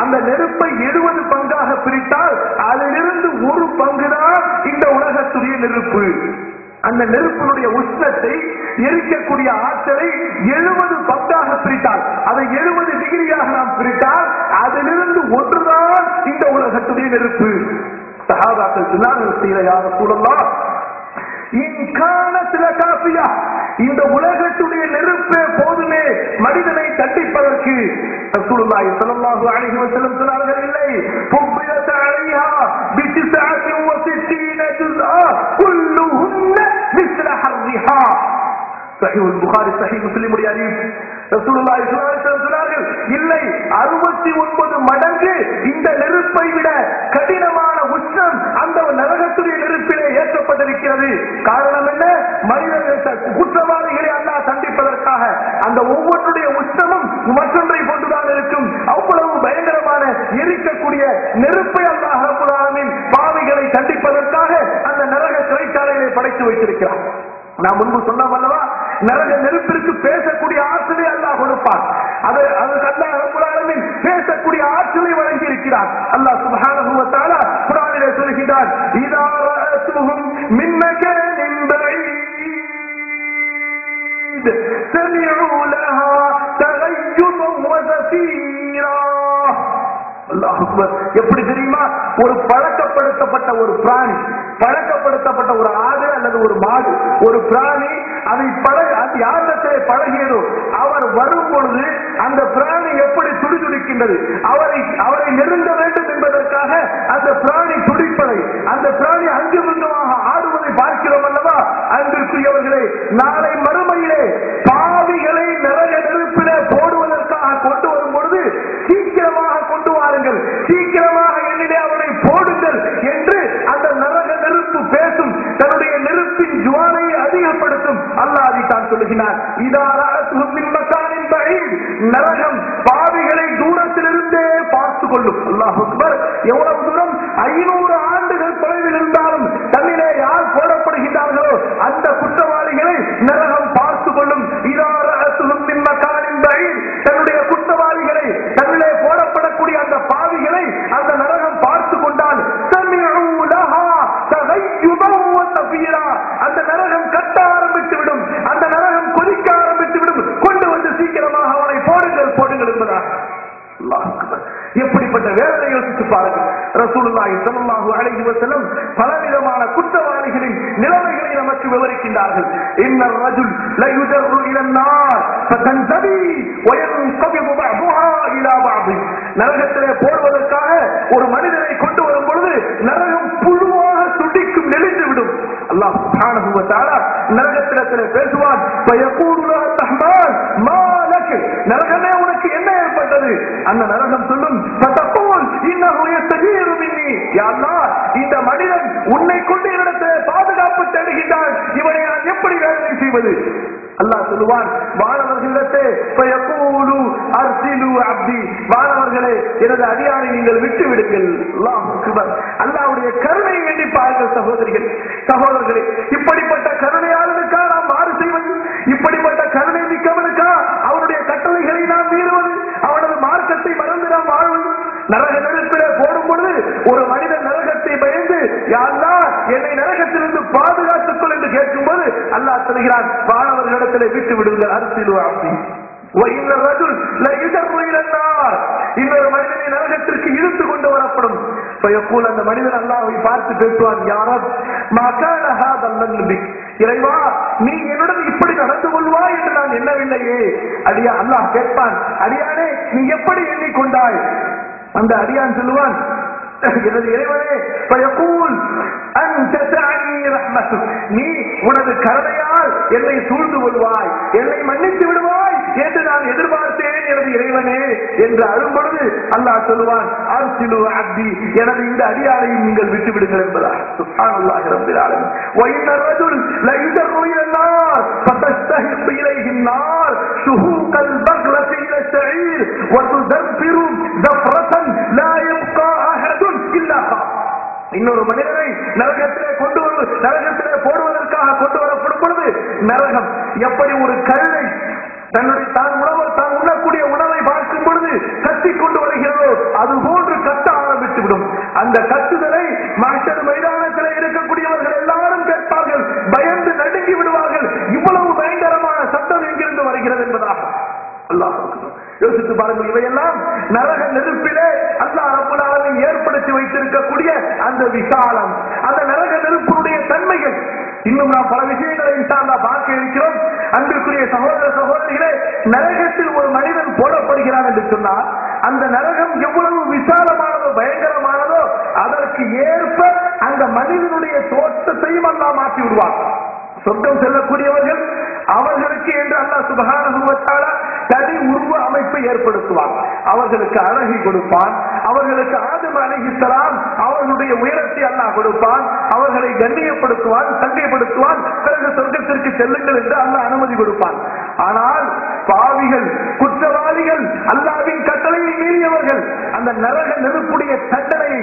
அந்த நெருப்பை எழுபது பங்காக பிரித்தால் அதிலிருந்து ஒரு பங்குதான் இந்த உலகத்துடைய நெருப்பு அந்த நெருப்பினுடைய உஷ்ணத்தை எரிக்கக்கூடிய ஆற்றலை எழுபது பங்காக பிரித்தால் அதை எழுபது டிகிரியாக நாம் பிரித்தால் அதிலிருந்து ஒன்றுதான் இந்த உலகத்துடைய நெருப்பு சகாபாக்கள் சொன்னார்கள் சீர யார சூழல்லாம் இன்கான சில காப்பியா இந்த உலகத்துடைய நெருப்பே போதுமே மனிதனை தண்டிப்பதற்கு ரசூலுல்லாஹி ஸல்லல்லாஹு அலைஹி வஸல்லம் சொன்னார்கள் இல்லை ஃபுப்பிலத் அலைஹா பித்திஸ்அத்தின் வசித்தீன ஜுஸ்ஆ குல்லுஹுன்ன மிஸ்ல ஹர்ரிஹா சஹீஹ் புகாரி சஹீஹ் முஸ்லிம் உடைய அறிவிப்பு ரசூலுல்லாஹி ஸல்லல்லாஹு அலைஹி வஸல்லம் சொன்னார்கள் இல்லை 69 மடங்கு இந்த நெருப்பை விட கடினமான உஷ்ணம் அந்த நரகத்துடைய நெருப்பிலே ஏற்றப்பட்டிருக்கிறது காரணம் என்ன மனிதர்கள் குற்றவாளிகளை அல்லாஹ் தண்டிப்பதற்காக அந்த ஒவ்வொன்றுடைய உஷ்ணமும் மற்றொன்றை கொண்டுதான் இருக்கும் அவ்வளவு பயங்கரமான எரிக்கக்கூடிய நெருப்பை அல்லாஹ் ரப்பல் ஆலமீன் பாவிகளை தண்டிப்பதற்காக அந்த நரக சிறைச்சாலைகளை படைத்து வைத்திருக்கிறார் நான் முன்பு சொன்னோம் அல்லவா நரக நெருப்பிற்கு பேசக்கூடிய ஆற்றலை அல்லாஹ் கொடுப்பான் அது அதுக்கு அல்லாஹ் ரப்பல் ஆலமீன் பேசக்கூடிய ஆற்றலை வழங்கி இருக்கிறார் அல்லாஹ் சுப்ஹானஹு வ தஆலா குர்ஆனிலே சொல்கிறார் இதா ரஅத்துஹும் மின் மகானின் பஈத் سمعوا لها تغيظا وزفيرا அல்லாஹ் அக்பர். எப்படி தெரியுமா ஒரு பழக்கப்படுத்தப்பட்ட ஒரு பிராணி பழக்கப்படுத்தப்பட்ட ஒரு ஆடு அல்லது ஒரு மாடு ஒரு பிராணி அதை பழக அது யாரிடத்திலே பழகியதோ அவர் வரும் பொழுது அந்த பிராணி எப்படி துடிதுடிக்கின்றது அவரை அவரை நெருங்க வேண்டும் என்பதற்காக அந்த பிராணி துடிப்பதை அந்த பிராணி அங்கு பிங்குமாக ஆடுவதை பார்க்கிறோம் அல்லவா அன்பிற்குரியவர்களே நாளை மறுமையிலே பாவிகளை நரக நெருப்பிலே போடுவதற்காக கொண்டு வரும் பொழுது சீக்கிரமாக கொண்டு வாருங்கள் சீக்கிரமாக என்னிலே அவனை போடுங்கள் என்று அந்த நரக நெருப்பு பேசும் தன்னுடைய நெருப்பின் ஜுவாலையை அதிகப்படுத்தும் அல்லாஹ் தான் சொல்லுகிறார் இதாராத்துஹும் மின் மக்கானின் பஈத். நரகம் பாவிகளை தூரத்திலிருந்தே பார்த்து கொள்ளும் அல்லாஹ் அக்பர் எவ்வளவு தூரம் ஐநூறு ஆண்டுகள் தொலைவில் இருந்தாலும் தன்னிலே யார் போடப்படுகின்றார்களோ அந்த குற்றவாளிகளை நரகம் பார்த்து கொள்ளும் இதாராத்துஹும் மின் மக்கானின் பஈத். தன்னுடைய குற்றவாளிகளை தன்னிலே போடப்படக்கூடிய அந்த பாவிகளை அந்த நரகம் பார்த்து கொண்டால் சமிஉ லஹா தகையுதன் வ தஃபீரா. அந்த நரகம் கட்ட ஆரம்பித்து விடும் அந்த நரகம் கொதிக்க ஆரம்பித்து விடும் கொண்டு வந்து சீக்கிரமாக அவனை போடுங்கள் போடுங்கள் என்பதாக அல்லாஹ் அக்பர். எப்படிப்பட்ட வேதனை யோசித்து பாருங்கள் ரசூலுல்லாஹி ஸல்லல்லாஹு அலைஹி வஸல்லம் பலவிதமான குற்றவாளிகளின் நிலைமைகளை நமக்கு விவரிக்கின்றார்கள் இன்ன ரஜுல் லயுஜர்ரு இலா النار فتنتبي وينقبض بعضها الى بعض நரகத்திலே போடுவதற்காக ஒரு மனிதனை கொண்டு வரும் பொழுது நரகம் புழுவாக துடிக்கும் நெளிந்து விடும் அல்லாஹ் சுப்ஹானஹு வ தஆலா நரகத்திலே பேசுவான் ஃபயகூலு லஹு ரஹ்மான் மா லக் நரகமே உனக்கு என்ன ஏற்பட்டது அந்த நரகம் சொல்லும் ஃபதகூல் இன்னஹு யஸ்தஜீரு மின்னி யா அல்லாஹ் இந்த மனிதன் உன்னை கொண்டு என்னிடத்திலே பாதுகாப்பு தேடுகின்றான் இவனை நான் எப்படி வேதனை செய்வது அல்லாஹ் சொல்லுவான் மாணவர்களிடத்தே ஃபயகூலு அர்சிலு அப்தி மாணவர்களே எனது அடியானை நீங்கள் விட்டு விடுங்கள் அல்லாஹ் அக்பர் அல்லாஹ்வுடைய கருணையை எண்ணி பாருங்கள் சகோதரிகள் சகோதரர்களே இப்படிப்பட்ட கருணையாளனுக்கா நாம் மாறு செய்வது இப்படிப்பட்ட கருணை மிக்கவனுக்கா அவனுடைய கட்டளைகளை நாம் மீறுவது அவனது மார்க்கத்தை மறந்து நாம் வாழ்வது நரக நெருப்பிலே போடும் பொழுது ஒரு மனிதன் நரகத்தை பயந்து யாருன்னா என்னை நரகத்திலிருந்து பாதுகாத்துக் கொள் என்று கேட்கும்போது அல்லாஹ் சொல்கிறான் மாணவர்களிடத்திலே விட்டு விடுங்கள் அரசியல் அப்படி وَإِنَّ الرَّجُلَ لَيُجَرُّ إِلَى النَّارِ இன்னொரு மனிதனை நரகத்திற்கு இழுத்து கொண்டு வரப்படும் فيقول அந்த மனிதன் அல்லாஹ்வை பார்த்து பேசுவான் யாரப் ما كان هذا الذنب இறைவா நீ என்னுடன் இப்படி நடந்து கொள்வாய் என்று நான் எண்ணவில்லையே அடியா அல்லாஹ் கேட்பான் அடியானே நீ எப்படி எண்ணிக்கொண்டாய் அந்த அடியான் சொல்லுவான் எனது இறைவனே பயக்கூல் அன்த தஅனி ரஹ்மத்துக். நீ உனது கருணையால் என்னை சூழ்ந்து கொள்வாய் என்னை மன்னித்து விடுவாய் என்று நான் எதிர்பார்த்தேன் எனது இறைவனே என்று அழும்பொழுது அல்லாஹ் சொல்லுவான் அர்சிலு அப்தி எனது இந்த அடியாரையும் நீங்கள் விட்டு விடுங்கள் என்பதா சுப்ஹானல்லாஹி ரப்பில் ஆலமீன் وإن الرجل ليجر إلى النار فتستهق إليه النار شهوق البغلة إلى الشعير وتدبر زفرة لا يبقى أحد إلا خاف இன்னொரு மனிதனை நரகத்திலே கொண்டு வந்து நரகத்திலே போடுவதற்காக கொண்டு வரப்படும் பொழுது நரகம் எப்படி ஒரு கல்லை தன்னுடைய தான் உணவு தான் உண்ணக்கூடிய உணவை பார்க்கும் பொழுது கத்திக் கொண்டு வருகிறதோ அது அந்த கத்துதலை மாஸ்டர் மைதானத்தில் இருக்கக்கூடியவர்கள் எல்லாரும் கேட்பார்கள் பயந்து நடுங்கி விடுவார்கள் இவ்வளவு பயங்கரமான சத்தம் எங்கிருந்து வருகிறது என்பதாக அல்லாஹ் அக்பர். யோசித்து பாருங்கள் இவையெல்லாம் நரக நெருப்பிலே அல்லாஹ் ரப்பல் ஆலமீன் ஏற்படுத்தி வைத்திருக்கக்கூடிய அந்த விசாலம் அந்த நரக நெருப்பினுடைய தன்மைகள் இன்னும் நாம் பல விஷயங்களை இன்ஷா அல்லாஹ் பார்க்க இருக்கிறோம் அன்பிற்குரிய சகோதர சகோதரிகளே நரகத்தில் ஒரு மனிதன் போடப்படுகிறான் என்று சொன்னால் அந்த நரகம் எவ்வளவு விசாலமானதோ பயங்கரமானதோ அதற்கு ஏற்ப அந்த மனிதனுடைய தோற்றத்தையும் அல்லாஹ் மாற்றி விடுவான் சொர்க்கம் செல்லக்கூடியவர்கள் அவர்களுக்கு என்று அல்லாஹ் சுபஹானஹு வ தஆலா தனி உருவ அமைப்பை ஏற்படுத்துவான் அவர்களுக்கு அழகி கொடுப்பான் அவர்களுக்கு ஆதம் அலைஹிஸ்ஸலாம் அவர்களுடைய உயரத்தை அல்லாஹ் கொடுப்பான் அவர்களை கண்ணியப்படுத்துவான் சங்கைப்படுத்துவான் பிறகு சொர்க்கத்திற்கு செல்லுங்கள் என்று அல்லாஹ் அனுமதி கொடுப்பான் ஆனால் பாவிகள் குற்றவாளிகள் அல்லாவின் கட்டளையை மீறியவர்கள் அந்த நரக நெருப்புடைய தண்டனையை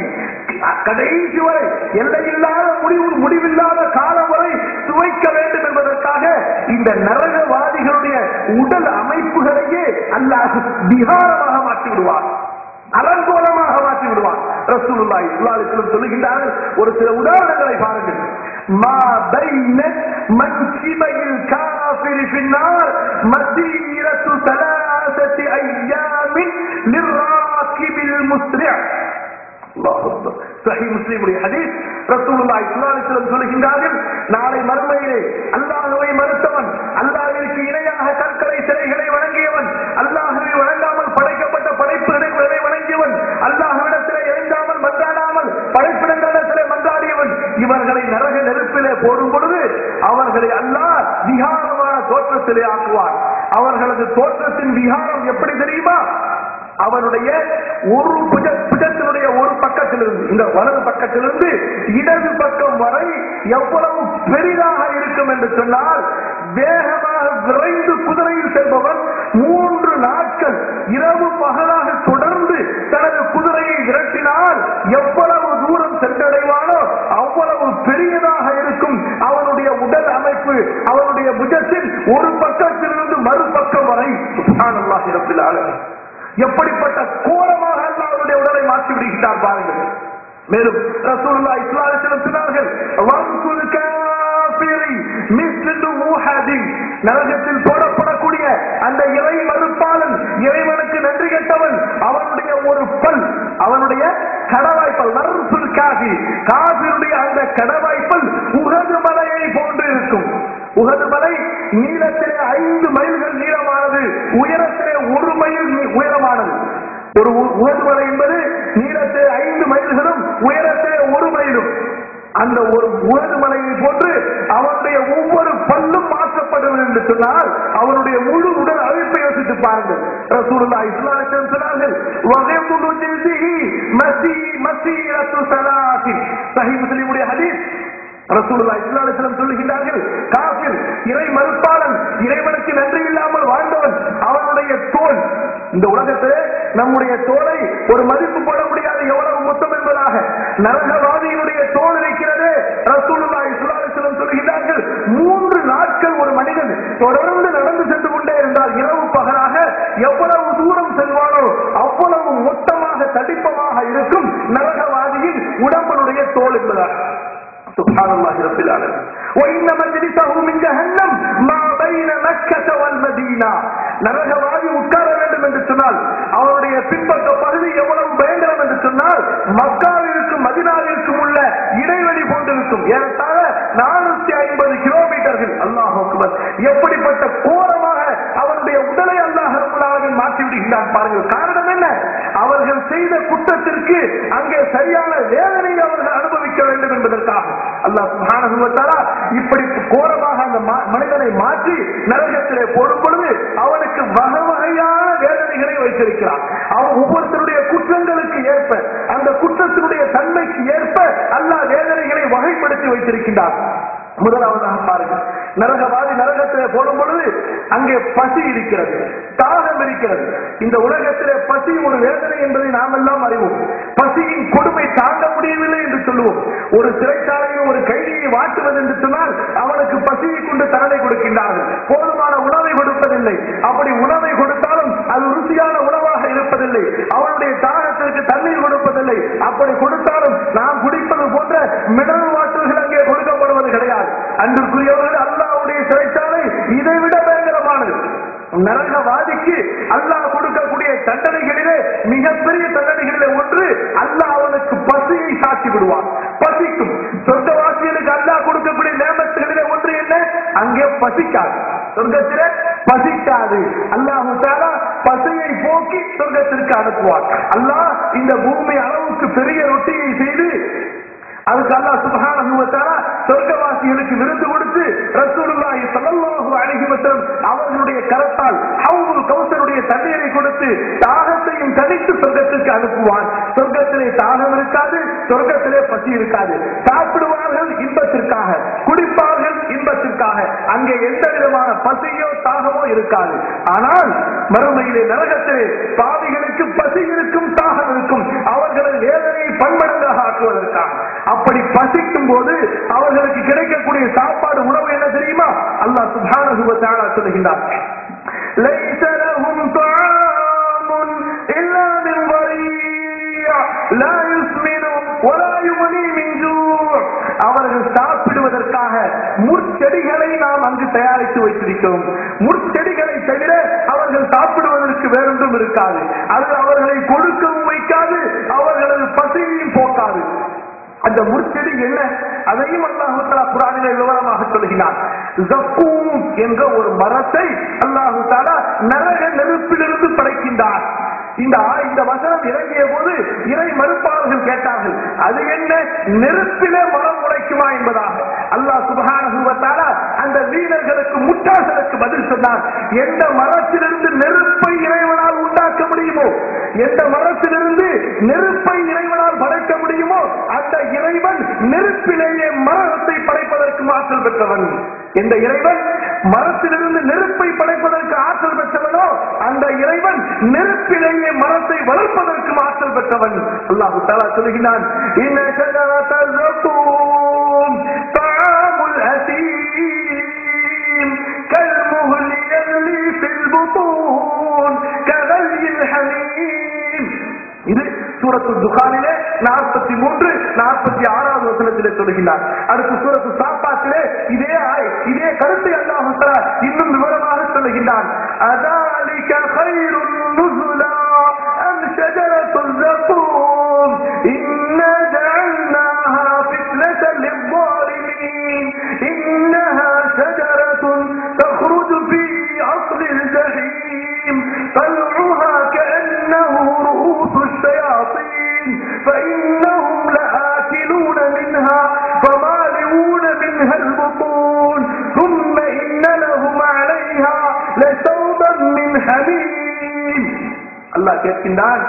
கடைசி வரை எல்லையில்லாத முடிவு முடிவில்லாத காலம் வரை சுவைக்க வேண்டும் என்பதற்காக இந்த நரகவாதிகளுடைய உடல் அமைப்புகளையே அல்லாஹ் விகாரமாக மாற்றி விடுவார் அலங்கோலமாக மாற்றி விடுவான் ரசூலுல்லாஹி ஸல்லல்லாஹு அலைஹி வஸல்லம் சொல்லுகின்றார்கள் ஒரு சில உதாரணங்களை பாருங்கள் மா பைன மன்கிபையில் காஃபிரி ஃபின்னார் மதீரத்து ثلاثه ஐயாமின் லிராகிபில் முஸ்ரிஅ அல்லாஹ் அக்பர். சஹீஹ் முஸ்லிமுடைய ஹதீஸ் ரசூலுல்லாஹி ஸல்லல்லாஹு அலைஹி வஸல்லம் சொல்லுகின்றார்கள் நாளை மறுமையிலே அல்லாஹ்வை மறுத்தவன் அல்லாஹ்விற்கு இணையாக கற்களை சிலைகளை வணங்கியவன் அல்லாஹ்வை வணங்காமல் படைக்கப்பட்ட படைப்புகளை வணங்கியவன் அல்லாஹ்விடத்திலே இறைஞ்சாமல் மன்றாடாமல் படைப்பிடங்களிடத்திலே மன்றாடியவன் இவர்களை நரக நெருப்பிலே போடும் பொழுது அவர்களை அல்லாஹ் விகாரமான தோற்றத்திலே ஆக்குவார் அவர்களது தோற்றத்தின் விகாரம் எப்படி தெரியுமா அவனுடைய ஒரு புஜ புஜத்தினுடைய ஒரு பக்கத்திலிருந்து இந்த வலது பக்கத்திலிருந்து இடது பக்கம் வரை எவ்வளவு பெரிதாக இருக்கும் என்று சொன்னால் வேகமாக விரைந்து குதிரையில் செல்பவன் மூன்று நாட்கள் இரவு பகலாக தொடர்ந்து தனது குதிரையை விரட்டினால் எவ்வளவு தூரம் சென்றடைவானோ அவ்வளவு பெரியதாக இருக்கும் அவனுடைய உடல் அமைப்பு அவனுடைய புஜத்தில் ஒரு பக்கத்திலிருந்து மறுபக்கம் வரை சுப்ஹானல்லாஹி ரப்பில் ஆலமீன் எப்படிப்பட்ட கோரமாக அல்லாஹ்வுடைய உடலை மாற்றி விடுகிறார் பாருங்கள் மேலும் ரசூலுல்லாஹி ஸல்லல்லாஹு அலைஹி வஸல்லம் சொன்னார்கள் வன்குல் காஃபிரி மிஸ்லு முஹதி நரகத்தில் போடப்படக்கூடிய அந்த இறை மறுப்பாளன் இறைவனுக்கு நன்றி கெட்டவன் அவனுடைய ஒரு பல் அவனுடைய கடவாய்ப்பல் வர்சுல் காஃபி காஃபிருடைய அந்த கடவாய்ப்பல் உகது மலையை போன்று இருக்கும் உகது மலை நீளத்திலே ஐந்து மைல்கள் நீளமானது உயரத்திலே ஒரு மைல் நீ- உயரமானது ஒரு உ- உகது மலை என்பது நீளத்திலே ஐந்து மைல்களும் உயரத்திலே ஒரு மைலும் அந்த ஒரு உகது மலையை போன்று அவனுடைய ஒவ்வொரு பல்லும் மாற்றப்படும் என்று சொன்னால் அவனுடைய முழு உடல் அழைப்பை யோசித்து பாருங்கள் ரசூலுல்லாஹி ஸல்லல்லாஹு அலைஹி வஸல்லம் சொன்னார்கள் வகைமுடு ஜில்திஹி மசி மசீரத்து ஸலாத்தின் சஹீஹ் முஸ்லிமுடைய ஹதீஸ் ரசூலுல்லாஹி ஸல்லல்லாஹு அலைஹி வஸல்லம் சொல்லுகிறார்கள் காஃபிர் இறை மறுப்பாளன் இறைவனுக்கு நன்றி இல்லாமல் வாழ்ந்தவன் அவனுடைய தோல் இந்த உலகத்திலே நம்முடைய தோலை ஒரு மதிப்பு போட முடியாது எவ்வளவு மொத்தம் என்பதாக நரகவாதியினுடைய தோல் இருக்கிறது ரசூலுல்லாஹி ஸல்லல்லாஹு அலைஹி வஸல்லம் சொல்லுகிறார்கள் மூன்று நாட்கள் ஒரு மனிதன் தொடர்ந்து நடந்து சென்று கொண்டே இருந்தால் இரவு பகலாக எவ்வளவு தூரம் செல்வானோ அவ்வளவு மொத்தமாக தடிப்பமாக இருக்கும் நரகவாதியின் உடம்பனுடைய தோல் என்பதாக سبحان الله رب العالمين وإن مجلسه من جهنم ما بين مكة والمدينة நரகவாதி உட்கார வேண்டும் என்று சொன்னால் அவருடைய பின்பக்க பகுதி எவ்வளவு பயங்கரம் என்று சொன்னால் மக்காவிற்கும் மதினாவிற்கும் உள்ள இடைவெளி போன்றிருக்கும் ஏறத்தாழ நானூத்தி ஐம்பது கிலோமீட்டர்கள் அல்லாஹ் அக்பர் எப்படிப்பட்ட கோரமாக அவருடைய உடலை அல்லாஹ் ரப்பல் ஆலமீன் மாற்றி விடுகிறான் பாருங்கள் காரணம் என்ன அவர்கள் செய்த குற்றத்திற்கு அங்கே சரியான வேதனையை அவர்கள் அனுபவிக்க வேண்டும் என்பதற்காக அல்லாஹ் சுப்ஹானஹு வ தஆலா இப்படி கோரமாக அந்த மா- மனிதனை மாற்றி நரகத்திலே போடும் பொழுது அவனுக்கு வகை வகையான வேதனைகளை வைத்திருக்கிறான் அவன் ஒவ்வொருத்தருடைய குற்றங்களுக்கு ஏற்ப அந்த குற்றத்தினுடைய தன்மைக்கு ஏற்ப அல்லாஹ் வேதனைகளை வகைப்படுத்தி வைத்திருக்கின்றான் முதலாவதாக பாருங்கள் நரகவாதி நரகத்திலே போடும் பொழுது அங்கே பசி இருக்கிறது தாகம் இருக்கிறது இந்த உலகத்திலே பசி ஒரு வேதனை என்பதை நாம் எல்லாம் அறிவோம் பசியின் கொடுமை தாங்க முடியவில்லை என்று சொல்லுவோம் ஒரு சிறைச்சாலையில் ஒரு கைதியை வாட்டுவது என்று சொன்னால் அவனுக்கு பசியை கொண்டு தண்டனை கொடுக்கின்றார்கள் போதுமான உணவை கொடுப்பதில்லை அப்படி உணவை கொடுத்தாலும் அது ருசியான உணவாக இருப்பதில்லை அவனுடைய தாகத்திற்கு தண்ணீர் கொடுப்பதில்லை அப்படி கொடுத்தாலும் நாம் குடிப்பது போன்ற மினரல் வாட்டர்கள் அங்கே கொடுக்கப்படுவது கிடையாது அன்றுக்குரியவர்கள் அல்லாவுடைய சிறைச்சாலை இதை விட பயங்கரமானது நரகவாதிக்கு அல்லாஹ் கொடுக்கக்கூடிய தண்டனைகளிலே மிகப்பெரிய தண்டனைகளிலே ஒன்று அல்லாஹ் அவனுக்கு பசியை சாட்சி விடுவான் பசிக்கும் சொர்க்கவாசிகளுக்கு அல்லாஹ் கொடுக்கக்கூடிய நேமத்துகளிலே ஒன்று என்ன அங்கே பசிக்காது சொர்க்கத்திலே பசிக்காது அல்லாஹு தாலா பசியை போக்கி சொர்க்கத்திற்கு அனுப்புவார் அல்லாஹ் இந்த பூமி அளவுக்கு பெரிய ரொட்டியை செய்து அதுக்கு அல்லாஹ் சுப்ஹானஹு வ தஆலா சொர்க்கவாசிகளுக்கு விருந்து கொடுத்து ரசூலுல்லாஹி ஸல்லல்லாஹு அலைஹி வஸல்லம் அவர்களுடைய கரத்தால் ஹவுதுல் கௌசருடைய தண்ணீரை கொடுத்து தாகத்தையும் தணித்து சொர்க்கத்திற்கு அனுப்புவான் சொர்க்கத்திலே தாகம் இருக்காது சொர்க்கத்திலே பசி இருக்காது சாப்பிடுவார்கள் இன்பத்திற்காக குடிப்பார்கள் இன்பத்திற்காக அங்கே எந்த விதமான பசியோ தாகமோ இருக்காது ஆனால் மறுமையிலே நரகத்திலே பாவிகளுக்கு பசி இருக்கும் தாகம் இருக்கும் அவர்களின் வேதனையை பன்மடங்காக ஆக்குவதற்காக அப்படி பசிக்கும் போது அவர்களுக்கு கிடைக்கக்கூடிய சாப்பாடு உணவு என்ன தெரியுமா அல்லாஹ் சுப்ஹானஹு வ தஆலா சொல்கிறார் ليس لهم طعام إلا من ضريع لا يسمن ولا يغني من جوع அவர்கள் சாப்பிடுவதற்காக முற்செடிகளை நாம் அங்கு தயாரித்து வைத்திருக்கிறோம் முற்செடிகளை தவிர அவர்கள் சாப்பிடுவதற்கு வேறொன்றும் இருக்காது அது அவர்களை கொடுக்கவும் வைக்காது அவர்களது பசியையும் போக்காது அந்த முற்செடி என்ன அதையும் அல்லாஹு தஆலா குர்ஆனிலே விவரமாக சொல்கிறார் ஜக்கூம் என்ற ஒரு மரத்தை அல்லாஹு தஆலா நரக நெருப்பிலிருந்து படைக்கின்றார் இந்த ஆ- இந்த வசனம் இறங்கிய போது இறை மறுப்பாளர்கள் கேட்டார்கள் அது என்ன நெருப்பிலே மரம் உடைக்குமா என்பதாக அல்லாஹ் சுப்ஹானஹு வ தஆலா அந்த வீரர்களுக்கு முட்டாள்களுக்கு பதில் சொன்னார் எந்த மரத்திலிருந்து நெருப்பை இறைவனால் உண்டாக்க முடியுமோ எந்த மரத்திலிருந்து நெருப்பை இறைவனால் படைக்க முடியுமோ அந்த இறைவன் நெருப்பிலேயே மரத்தை படைப்பதற்கு ஆற்றல் பெற்றவன் இந்த இறைவன் மரத்திலிருந்து நெருப்பை படைப்பதற்கு ஆற்றல் பெற்றவனோ அந்த இறைவன் நெருப்பிலேயே மரத்தை வளர்ப்பதற்கு ஆற்றல் பெற்றவன் அல்லாஹு தஆலா சொல்கிறான் இன்ன ஷஜரத்தல் ஜக்கூம் தஆமுல் அசீம் كالمهل يغلي في البطون كغلي الحميم இது சூரத்து துகானிலே நாற்பத்தி மூன்று நாற்பத்தி ஆறாவது வசனத்திலே சொல்கிறார் அடுத்து சூரத்து சாப்பாட்டிலே இதே ஆய் இதே கருத்தை அல்லாஹ் தஆலா இன்னும் விவரமாக சொல்லுகின்றான் அதாலிக خير نزلا أم شجرة الزقوم إنا جعلناها فتنة للظالمين إنها شجرة تخرج في أصل الجحيم طلعها كأنه رؤوس الشياطين فإنهم لآكلون منها فمالئون منها البطون ثم إن لهم عليها لشوبا من حميم அல்லாஹ் கேட்கின்றான்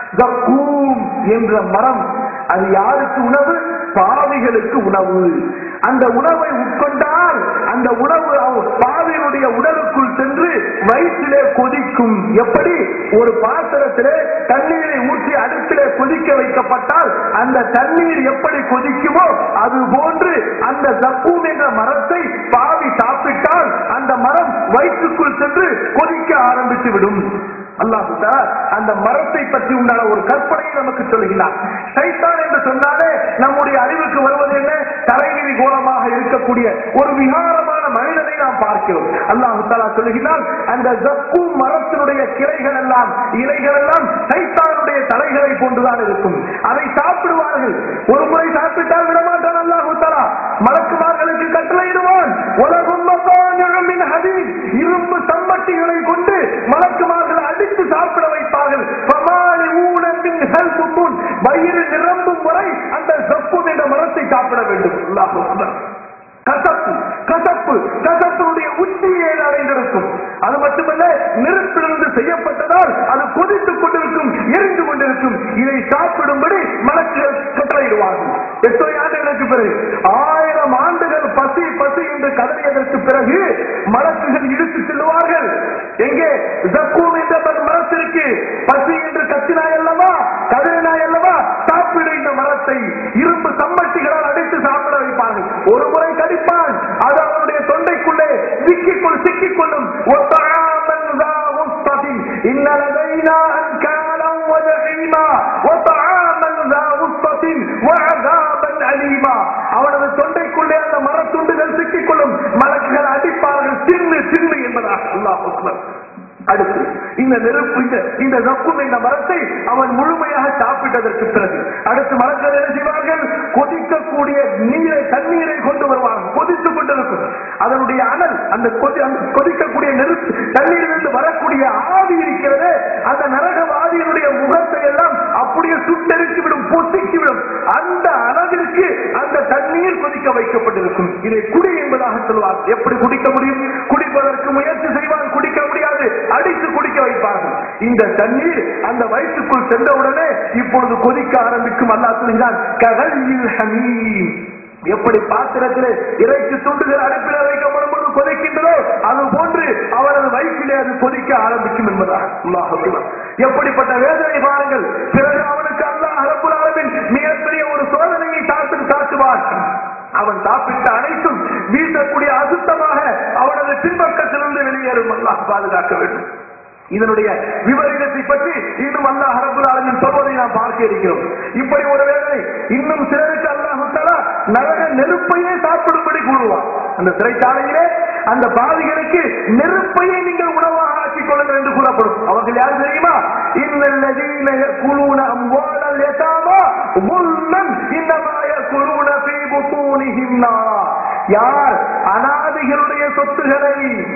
ஜக்கூம் என்ற மரம் அது யாருக்கு உணவு பாவிகளுக்கு உணவு அந்த உணவை உட்கொண்டால் அந்த உணவு அவ- பாவியினுடைய உடலுக்குள் சென்று வயிற்றிலே கொதிக்கும் எப்படி ஒரு பாத்திரத்திலே தண்ணீரை ஊற்றி அடுப்பிலே கொதிக்க வைக்கப்பட்டால் அந்த தண்ணீர் எப்படி கொதிக்குமோ அது போன்று அந்த ஜக்கூம் என்ற மரத்தை பாவி சாப்பிட்டால் அந்த மரம் வயிற்றுக்குள் சென்று கொதிக்க ஆரம்பித்து விடும் அல்லாஹு தஆலா அந்த மரத்தை பற்றி உண்டான ஒரு கற்பனையை நமக்கு சொல்கிறார் சைத்தான் என்று சொன்னாலே நம்முடைய அறிவுக்கு வருவது என்ன தலைவிதி கோலமாக இருக்கக்கூடிய ஒரு விகாரமான மனிதனை நாம் பார்க்கிறோம் அல்லாஹு தஆலா சொல்கிறார் அந்த ஜக்கூ மரத்தினுடைய கிளைகள் எல்லாம் இலைகள் எல்லாம் சைத்தானுடைய தலைகளை போன்றுதான் இருக்கும் அதை சாப்பிடுவார்கள் ஒரு முறை சாப்பிட்டால் விடமாட்டான் அல்லாஹு தஆலா மலக்குமார்களுக்கு கட்டளையிடுவான் உலகம் மகாநிழமின் ஹதீஸ் இரும்பு சம்மட்டிகளை கொண்டு மலக்குமார்கள் அடித்து சாப்பிட வைப்பார்கள் பமாலி ஊனமின் ஹல்புத்துன் வயிறு நிரம்பும் வரை அந்த ஜப்பு என்ற மரத்தை சாப்பிட வேண்டும் அல்லாஹ் அக்பர். கசப்பு கசப்பு கசப்பினுடைய உச்சியை அடைந்திருக்கும் அது மட்டுமல்ல நெருப்பிலிருந்து செய்யப்பட்டதால் அது கொதித்துக் கொண்டிருக்கும் எரிந்து கொண்டிருக்கும் இதை சாப்பிடும்படி மலக்குகள் கட்டளையிடுவார்கள் எத்தனை ஆண்டுகளுக்கு பிறகு ஆயிரம் ஆண்டுகள் பசி பசி என்று கதறியதற்கு பிறகு மலக்குகள் இழுத்து செல்லுவார்கள் எங்கே ஜக்கூம் என்ற ஒரு மரத்திற்கு பசி என்று கத்தினாய் அல்லவா கதறினாய் அல்லவா சாப்பிடு இந்த மரத்தை இரும்பு சம்மட்டிகளால் அடைத்து சாப்பிட வைப்பார்கள் ஒரு முறை கடிப்பான் அது அவனுடைய தொண்டைக்குள்ளே சிக்கிக்கொள் சிக்கிக்கொள்ளும் وطعاماً ذا غصة إن لدينا أنكالا وجحيما وطعاما ذا غصة தெரியுமா அவனது தொண்டைக்குள்ளே அந்த மரத்துண்டுகள் சிக்கிக்கொள்ளும் மலக்குகள் அடிப்பார்கள் தின்னு தின்னு என்பதாக அல்லாஹ் அக்பர் அடுத்து இந்த நெருப்பு இந்த இந்த நக்கும் இந்த மரத்தை அவன் முழுமையாக சாப்பிட்டதற்கு பிறகு அடுத்து மரங்கள் என்ன செய்வார்கள் கொதிக்கக்கூடிய நீரை தண்ணீரை கொண்டு வருவார்கள் கொதித்துக் கொண்டிருக்கும் அதனுடைய அனல் அந்த கொதி அந்த கொதிக்கக்கூடிய நெருப்பு தண்ணீரிலிருந்து வரக்கூடிய ஆவி இருக்கிறது அந்த நரக ஆவியினுடைய முகத்தை எல்லாம் அப்படியே சுட்டெரித்து விடும் பொசுக்கி விடும் அந்த அளவிற்கு அந்த தண்ணீர் கொதிக்க வைக்கப்பட்டிருக்கும் இதை குடி என்பதாக சொல்வார் எப்படி குடிக்க முடியும் குடிப்பதற்கு முயற்சி செய்வான் குடிக்க முடியாது அடித்து குடிக்க வைப்பார்கள் இந்த தண்ணீர் அந்த வயிற்றுக்குள் சென்றவுடனே இப்பொழுது கொதிக்க ஆரம்பிக்கும் அல்லா சொல்கிறான் ககல்யில் ஹமீம் எப்படி பாத்திரத்திலே இறைச்சி துண்டுகள் அடுப்பில் வைக்கப்படும் போது கொதிக்கின்றதோ அது போன்று அவரது வயிற்றிலே அது கொதிக்க ஆரம்பிக்கும் என்பதாக அல்லாஹ் அக்பர். எப்படிப்பட்ட வேதனை பாருங்கள் பிறகு அவனுக்கு அல்லாஹ் ரப்புல் ஆலமீன் மிகப்பெரிய ஒரு சோதனையை சாப்பிட்டு சாட்டுவான் அவன் சாப்பிட்ட அனைத்தும் வீசக்கூடிய அசுத்தமாக அவனது பின்பக்கத்திலிருந்து வெளியேறும் அல்லாஹ் பாதுகாக்க வேண்டும் இதனுடைய விபரீதத்தை பற்றி இன்னும் அல்லாஹ் ரப்பல் ஆலமீன் சொல்வதை நாம் பார்க்க இருக்கிறோம் இப்படி ஒரு வேதனை இன்னும் சிலருக்கு அல்லாஹ் தஆலா நரக நெருப்பையே சாப்பிடும்படி கூறுவான் அந்த சிறைச்சாலையிலே அந்த பாவிகளுக்கு நெருப்பையே நீங்கள் உணவாக ஆக்கிக் கொள்ளுங்கள் என்று கூறப்படும் அவர்கள் யார் தெரியுமா இன்னல்லதீன யகுலூன அம்வாலல் யதாமா ظلمًا இன்னமா யகுலூன ஃபீ புத்தூனிஹிம் நார் யார் அனாதைகளுடைய சொத்துக்களை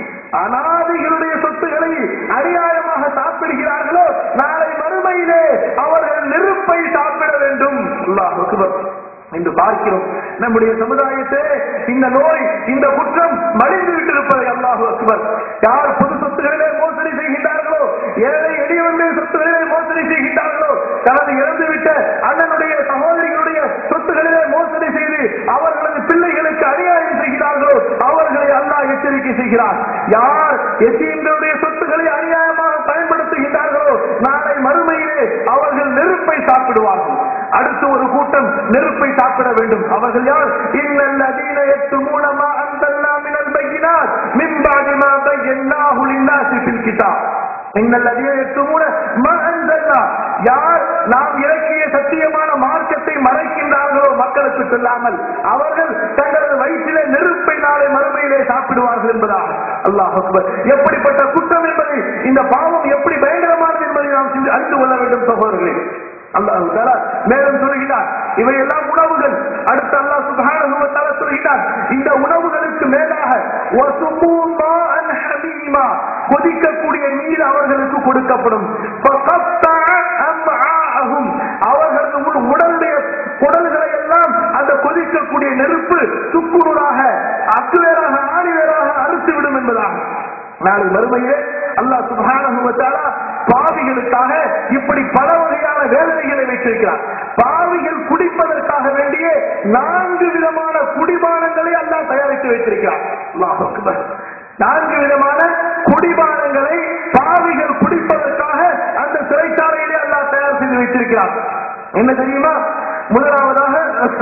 அனாதைகளுடைய சொத்துக்களை அநியாயமாக சாப்பிடுகிறார்களோ நாளை மறுமையிலே அவர்கள் நெருப்பை சாப்பிட வேண்டும் அல்லாஹ் அக்பர் என்று பார்க்கிறோம் நம்முடைய சமுதாயத்தை இந்த நோய் இந்த குற்றம் மலிந்து விட்டிருப்பதை அல்லாஹு அக்பர் யார் பொது சொத்துகளிலே மோசடி செய்கின்றார்களோ ஏழை எளியவனுடைய சொத்துகளிலே மோசடி செய்கின்றார்களோ தனது இறந்துவிட்ட அண்ணனுடைய சகோதரிகளுடைய சொத்துகளிலே மோசடி செய்து அவர்களது பிள்ளைகளுக்கு அநியாயம் செய்கிறார்களோ அவர்களை அல்லாஹ் எச்சரிக்கை செய்கிறார் யார் எத்தீன்களுடைய சொத்துக்களை அநியாயமாக பயன்படுத்துகின்றார்களோ நாளை மறுமையிலே அவர்கள் நெருப்பை சாப்பிடுவார்கள் அடுத்து ஒரு கூட்டம் நெருப்பை சாப்பிட வேண்டும் அவர்கள் யார் இன்னல்லதீன யக்துமூன மா அன்சல்னா மினல் பையினாத் மின் பாதி மா பையன்னாஹு லின்னாஸி ஃபில் கிதாப் இன்னல்லதீன யக்துமூன மா அன்சல்னா யார் நாம் இறக்கிய சத்தியமான மார்க்கத்தை மறைக்கின்றார்களோ மக்களுக்கு சொல்லாமல் அவர்கள் தங்களது வயிற்றிலே நெருப்பை நாளை மறுமையிலே சாப்பிடுவார்கள் என்பதாக அல்லாஹ் அக்பர் எப்படிப்பட்ட குற்றம் என்பதை இந்த பாவம் எப்படி பயங்கரமானது என்பதை நாம் சிந்தி- அறிந்து கொள்ள வேண்டும் சகோதரர்களே அல்லாஹ் தஆலா மேலும் சொல்கிறார் இவையெல்லாம் உணவுகள் அடுத்து அல்லாஹ் சுப்ஹானஹு வ தஆலா சொல்கிறார் இந்த உணவுகளுக்கு மேலாக வசுமூ மாஅன் ஹமீமா கொதிக்கக்கூடிய நீர் அவர்களுக்கு கொடுக்கப்படும் ஃபகத்தஅ அம்ஆஅஹும் அவர்களது உ- உடலுடைய குடல்களை எல்லாம் அந்த கொதிக்கக்கூடிய நெருப்பு துக்குநூறாக அக்குவேராக ஆணிவேராக அறுத்து விடும் என்பதாக நாளை மறுமையிலே அல்லாஹ் சுப்ஹானஹு வ தஆலா பாவிகளுக்காக இப்படி பல வகையான வேதனைகளை வைத்திருக்கிறார் பாவிகள் குடிப்பதற்காக வேண்டிய நான்கு விதமான குடிபானங்களை அல்லாஹ் தயாரித்து வைத்திருக்கிறார் அல்லாஹ் அக்பர் நான்கு விதமான குடிபானங்களை பாவிகள் குடிப்பதற்காக அந்த சிறைச்சாலையிலே அல்லாஹ் தயார் செய்து வைத்திருக்கிறார் என்ன தெரியுமா முதலாவதாக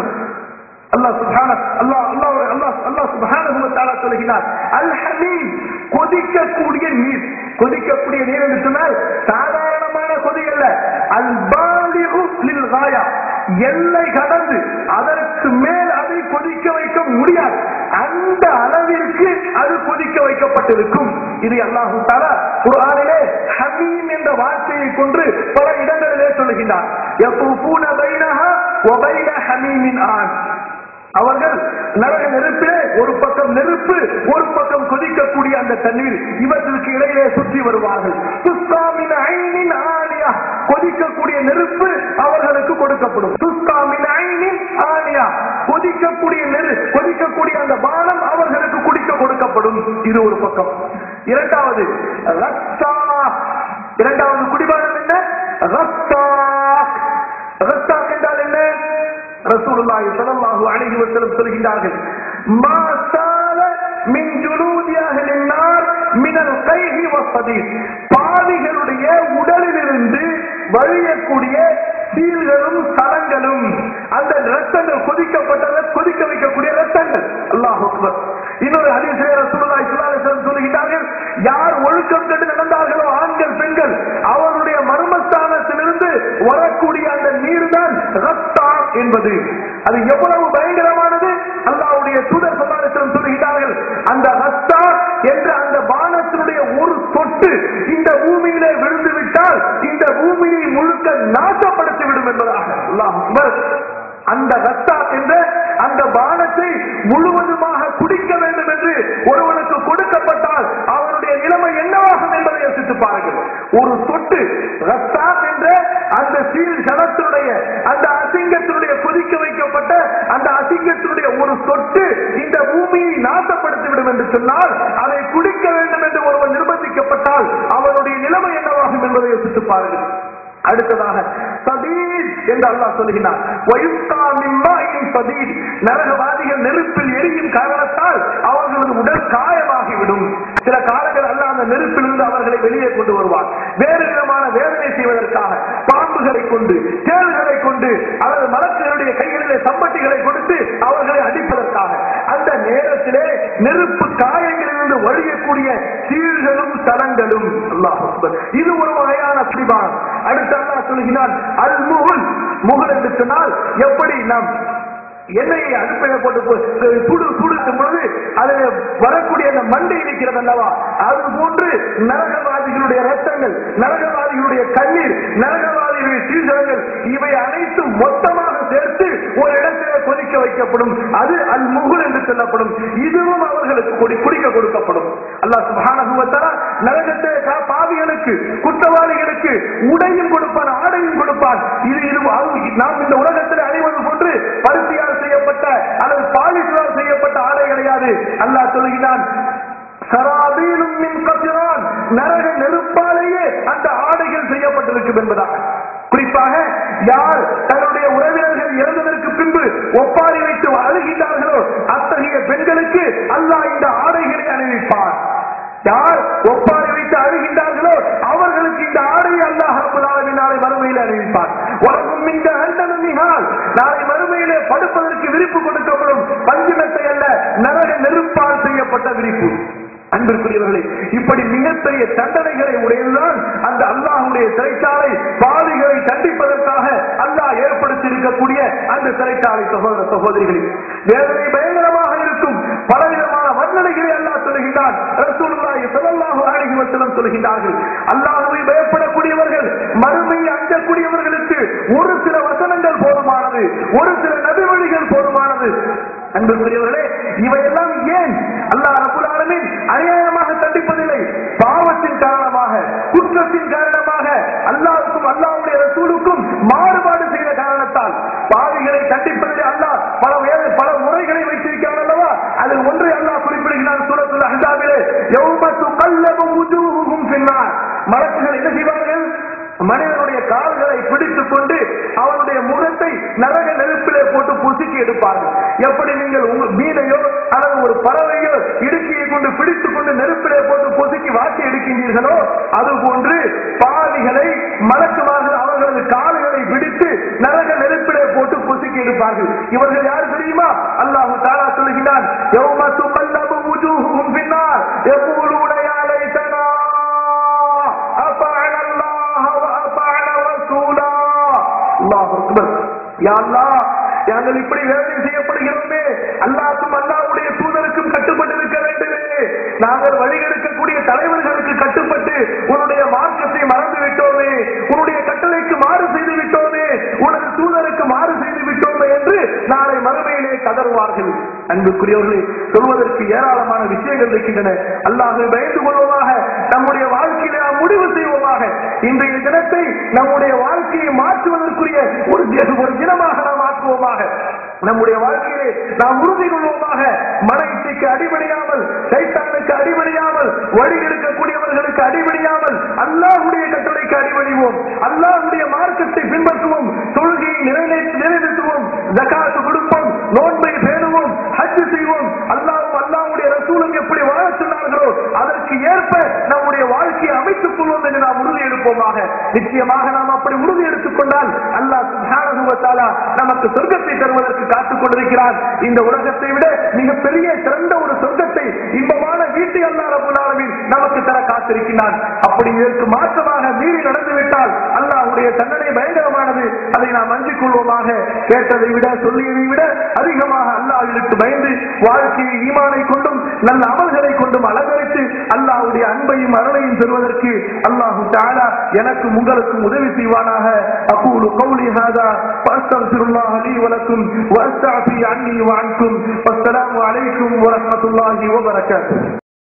அல்லாஹ் சுப்ஹான அல்லாஹ் அல்லாஹ் அல்லாஹ் அல்லாஹ் சுப்ஹானஹு வ தஆலா சொல்கிறார் அல் ஹமீம் கொதிக்கக்கூடிய நீர் கொதிக்கக்கூடிய நீர் என்று சொன்னால் சாதாரணமான கொதி அல்ல அல் பாலிகு லில் காயா எல்லை கடந்து அதற்கு மேல் அதை கொதிக்க வைக்க முடியாது அந்த அளவிற்கு அது கொதிக்க வைக்கப்பட்டிருக்கும் இது அல்லாஹு தாலா குர்ஆனிலே ஹமீம் என்ற வார்த்தையை கொண்டு பல இடங்களிலே சொல்லுகின்றார் யஃபூன பைனஹா வ பைன ஹமீமின் ஆன் அவர்கள் நரக நெருப்பிலே ஒரு பக்கம் நெருப்பு ஒரு பக்கம் கொதிக்கக்கூடிய அந்த தண்ணீர் இவற்றுக்கு இடையிலே சுற்றி வருவார்கள் துஸ்காமின் ஐனின் ஆனியா கொதிக்கக்கூடிய நெருப்பு அவர்களுக்கு கொடுக்கப்படும் துஸ்காமின் ஐனின் ஆனியா கொதிக்கக்கூடிய நெரு கொதிக்கக்கூடிய அந்த பானம் அவர்களுக்கு குடிக்க கொடுக்கப்படும் இது ஒரு பக்கம் இரண்டாவது ரத்தா இரண்டாவது குடிபானம் என்ன ரத்தா ரத்தா என்றால் என்ன ரசூலுல்லாஹி ஸல்லல்லாஹு அலைஹி வஸல்லம் சொல்கிறார்கள் மா சால மின் ஜுலூதி அஹ்லின் நார் மினல் கைஹி வஸ்ஸதீத் பாவிகளுடைய உடலிலிருந்து வழியக்கூடிய சீல்களும் சலங்களும் அந்த ரத்தங்கள் கொதிக்கப்பட்ட கொதிக்க வைக்கக்கூடிய ரத்தங்கள் அல்லாஹ் அக்பர் இன்னொரு ஹதீஸிலே ரசூலுல்லாஹி ஸல்லல்லாஹு அலைஹி வஸல்லம் சொல்கிறார்கள் யார் ஒழுக்கம் கண்டு நடந்தார்களோ ஆண்கள் பெண்கள் அவருடைய மர்மஸ்தானத்திலிருந்து வரக்கூடிய அந்த நீர் தான் ரத்தா என்பது அது எவ்வளவு பயங்கர பானத்தை முழுவதுமாக குடிக்க வேண்டும் என்று ஒருவனுக்கு கொடுக்கப்பட்டால் அவனுடைய நிலைமை என்னவாகும் என்பதை யோசித்து பாருங்கள் ஒரு சொட்டு ரஸ்தாப் என்ற அந்த சீல் சனத்தினுடைய அந்த அசிங்கத்தினுடைய கொதிக்க வைக்கப்பட்ட அந்த அசிங்கத்தினுடைய ஒரு சொட்டு இந்த பூமியை நாசப்படுத்திவிடும் என்று சொன்னால் அதை குடிக்க வேண்டும் என்று ஒருவன் நிர்பந்திக்கப்பட்டால் அவனுடைய நிலைமை என்னவாகும் என்பதை யோசித்து பாருங்கள் அடுத்ததாக சதீத் என்று அல்லாஹ் சொல்கிறார் வயுஸ்கா மின் மாயின் சதீத் நரகவாதிகள் நெருப்பில் எரியும் காரணத்தால் அவர்களது உடல் காயமாகிவிடும் சில காலங்கள் அல்ல அந்த நெருப்பிலிருந்து அவர்களை வெளியே கொண்டு வருவார் வேறு விதமான வேதனை செய்வதற்காக பாம்புகளை கொண்டு தேள்களை கொண்டு அல்லது மலக்குகளுடைய கைகளிலே சம்பட்டிகளை கொடுத்து அவர்களை அடிப்பதற்காக அந்த நேரத்திலே நெருப்பு காயங்களிலிருந்து வழியக்கூடிய சீழ்களும் தலங்களும் அல்லாஹ் அக்பர். இது ஒரு வகையான பிடிபான் அடுத்து அல்லாஹ் சொல்கிறான் அல் முகுல் முகுல் என்று சொன்னால் எப்படி நாம் எண்ணெயை அடுப்பில போட்டு போ- சுடு சுடுக்கும் பொழுது அதில் வரக்கூடிய அந்த மண்டை இருக்கிறது அல்லவா அது போன்று நரகவாதிகளுடைய ரத்தங்கள் நரகவாதிகளுடைய கண்ணீர் நரகவாதிகளுடைய சீசனங்கள் இவை அனைத்தும் மொத்தமாக சேர்த்து ஒரு இடத்திலே கொதிக்க வைக்கப்படும் அது அல் முகுல் என்று சொல்லப்படும் இதுவும் அவர்களுக்கு குடி- குடிக்க கொடுக்கப்படும் அல்லாஹ் சுப்ஹானஹு வ தஆலா நரகத்தை கா- பாவிகளுக்கு குற்றவாளிகளுக்கு உடையும் கொடுப்பான் ஆடையும் கொடுப்பான் இது இது அது நாம் இந்த உலகத்தில் அணிவது போன்று பருத்தியால் செய்யப்பட்ட அல்லது பாலிஸ்டால் செய்யப்பட்ட ஆடை கிடையாது அல்லாஹ் சொல்கிறான் சராபீலும் மின் கசிரான் நரக நெருப்பாலேயே அந்த ஆடைகள் செய்யப்பட்டிருக்கும் என்பதாக குறிப்பாக யார் தன்னுடைய உறவினர்கள் இறந்ததற்கு பின்பு ஒப்பாரி வைத்து அழுகின்றார்களோ அத்தகைய பெண்களுக்கு அல்லாஹ் இந்த ஆடைகளை அணிவிப்பார் யார் ஒப்பாரி வைத்து அழுகின்றார்களோ அவர்களுக்கு இந்த ஆடையை அல்லாஹ் ரப்பல் ஆலமீன் நாளை மறுமையில் அறிவிப்பார் உலகம் இந்த அண்டனும் மிகால் நாளை மறுமையிலே படுப்பதற்கு விரிப்பு கொடுக்கப்படும் பஞ்சுமெத்தை அல்ல நரக நெருப்பால் செய்யப்பட்ட விரிப்பு அன்பிற்குரியவர்களே இப்படி மிகப்பெரிய தண்டனைகளை உடையதுதான் அந்த அல்லாஹுடைய சிறைச்சாலை பாவிகளை தண்டிப்பதற்காக அல்லாஹ் ஏற்படுத்தி இருக்கக்கூடிய அந்த சிறைச்சாலை சகோதர சகோதரிகளில் வேதனை பயங்கரமாக இருக்கும் பலவிதமான வர்ணனைகளை அல்லாஹ் சொல்லுகின்றான் ரசூலுல்லாஹி ஸல்லல்லாஹு அலைஹி வஸல்லம் சொல்லுகின்றார்கள் அல்லாஹ்வை பயப்படக்கூடியவர்கள் மறுமையை அஞ்சக்கூடியவர்களுக்கு ஒரு சில வசனங்கள் போதுமானது ஒரு சில நபி வழிகள் போதுமானது அன்புக்குரியவர்களே இவையெல்லாம் ஏன் அல்லாஹ் ரபுல் ஆலமீன் அநியாயமாக தண்டிப்பதில்லை பாவத்தின் காரணமாக குற்றத்தின் காரணமாக அல்லாஹ்வுக்கும் அல்லாஹ்வுடைய ரசூலுக்கும் மாறுபாடு செய்த காரணத்தால் பாவிகளை தண்டிப்பதில் அல்லாஹ் பல வேறு பல முறைகளை வைத்திருக்கிறான் அல்லவா அதில் ஒன்றை அல்லாஹ் குறிப்பிடுகிறான் சூரத்துல் அஹ்ஸாபிலே யௌம துகல்லபு வுஜூஹுஹும் ஃபின்னார் மலக்குகள் என்ன செய்வார்கள் மனிதனுடைய கால்களை பிடித்துக் கொண்டு அவனுடைய முகத்தை நரக நெருப்பிலே போட்டு புசுக்கி எடுப்பார்கள் எப்படி நீங்கள் உங்க மீனையோ அல்லது ஒரு பறவையோ இடுக்கியை கொண்டு பிடித்துக் கொண்டு நெருப்பிலே போட்டு பொசுக்கி வாக்கி எடுக்கின்றீர்களோ அது போன்று பாவிகளை மலக்குமார்கள் அவர்களது கால்களை பிடித்து நரக நெருப்பிலே போட்டு பொசுக்கி எடுப்பார்கள் இவர்கள் யார் தெரியுமா அல்லாஹு தாலா சொல்கிறான் யௌம துகல்லபு வுஜூஹுஹும் ஃபின்னார் யகூலூன யா லைத்தனா أطعنا الله وأطعنا رسولا الله أكبر يا الله நாங்கள் இப்படி வேலை செய்யப்படுகிறோமே அல்லாஹ்க்கும் அல்லாஹ்வுடைய தூதருக்கும் கட்டுப்பட்டு இருக்க வேண்டுமே நாங்கள் வழிகெடுக்கக்கூடிய தலைவர்களுக்கு கட்டுப்பட்டு உன்னுடைய மார்க்கத்தை மறந்து விட்டோமே உன்னுடைய கட்டளைக்கு மாறு செய்து விட்டோமே உனது தூதருக்கு மாறு செய்து விட்டோமே என்று நாளை மறுமையிலே கதறுவார்கள் அன்புக்குரியவர்களே சொல்வதற்கு ஏராளமான விஷயங்கள் இருக்கின்றன அல்லாஹை பயந்து கொள்வோமாக நம்முடைய வாழ்க்கையில நாம் முடிவு செய்வோமாக இன்றைய தினத்தை நம்முடைய வாழ்க்கையை மாற்றுவதற்குரிய ஒரு தி- ஒரு தினமாக நாம் ஆக்குவோமாக நம்முடைய வாழ்க்கையை நாம் உறுதி கொள்வோமாக மன இச்சைக்கு அடிபணியாமல் சைத்தானுக்கு அடிபணியாமல் வழி இருக்கக்கூடியவர்களுக்கு அடிபணியாமல் அல்லாஹ்வுடைய கட்டளைக்கு அடிபணிவோம் அல்லாஹ்வுடைய மார்க்கத்தை பின்பற்றுவோம் தொழுகையை நிறைவேற்று நிறைவேற்றுவோம் ஜகாத்து கொடுப்போம் நோன்பை பேணுவோம் ஹஜ் செய்வோம் அல்லாஹ் அல்லாஹ்வுடைய ரசூலும் எப்படி வாழ சொன்னார்களோ அதற்கு ஏற்ப நம்முடைய வாழ்க்கையை அமைத்துக் கொள்வோம் என்று நாம் உறுதி எடுப்போமாக நிச்சயமாக நாம் அப்படி உறுதி எடுத்துக் கொண்டால் அல்லாஹ் சுப்ஹானஹு வ தஆலா நமக்கு சொர்க்கத்தை தருவதற்கு காத்துக் கொண்டிருக்கிறார் இந்த உலகத்தை விட மிகப்பெரிய சிறந்த ஒரு சொர்க்கத்தை இன்பமான வீட்டை அல்லாஹ் ரப்பல் ஆலமீன் நமக்கு தர காத்திருக்கிறான் அப்படி இதற்கு மாற்றமாக மீறி நடந்துவிட்டால் அல்லாஹ்வுடைய தண்டனை பயங்கரமானது அதை நாம் அஞ்சிக் கொள்வோமாக கேட்டதை விட சொல்லியதை விட அதிகமாக அல்லாஹ்விற்கு பயந்து வாழ்க்கையை ஈமானை கொண்டும் நல்ல அமல்களை கொண்டும் அலங்கரித்து அல்லாஹ்வுடைய அன்பையும் அருளையும் பெறுவதற்கு அல்லாஹு தஆலா எனக்கும் உங்களுக்கும் உதவி செய்வானாக அகூலு கௌலி ஹாதா ஃபஅஸ்தக்ஃபிருல்லாஹ லீ வலக்கும் வஅஸ்தஃபி அன்னி வஅன்கும் வஸ்ஸலாமு அலைக்கும் வரஹ்மத்துல்லாஹி வபரகாத்துஹு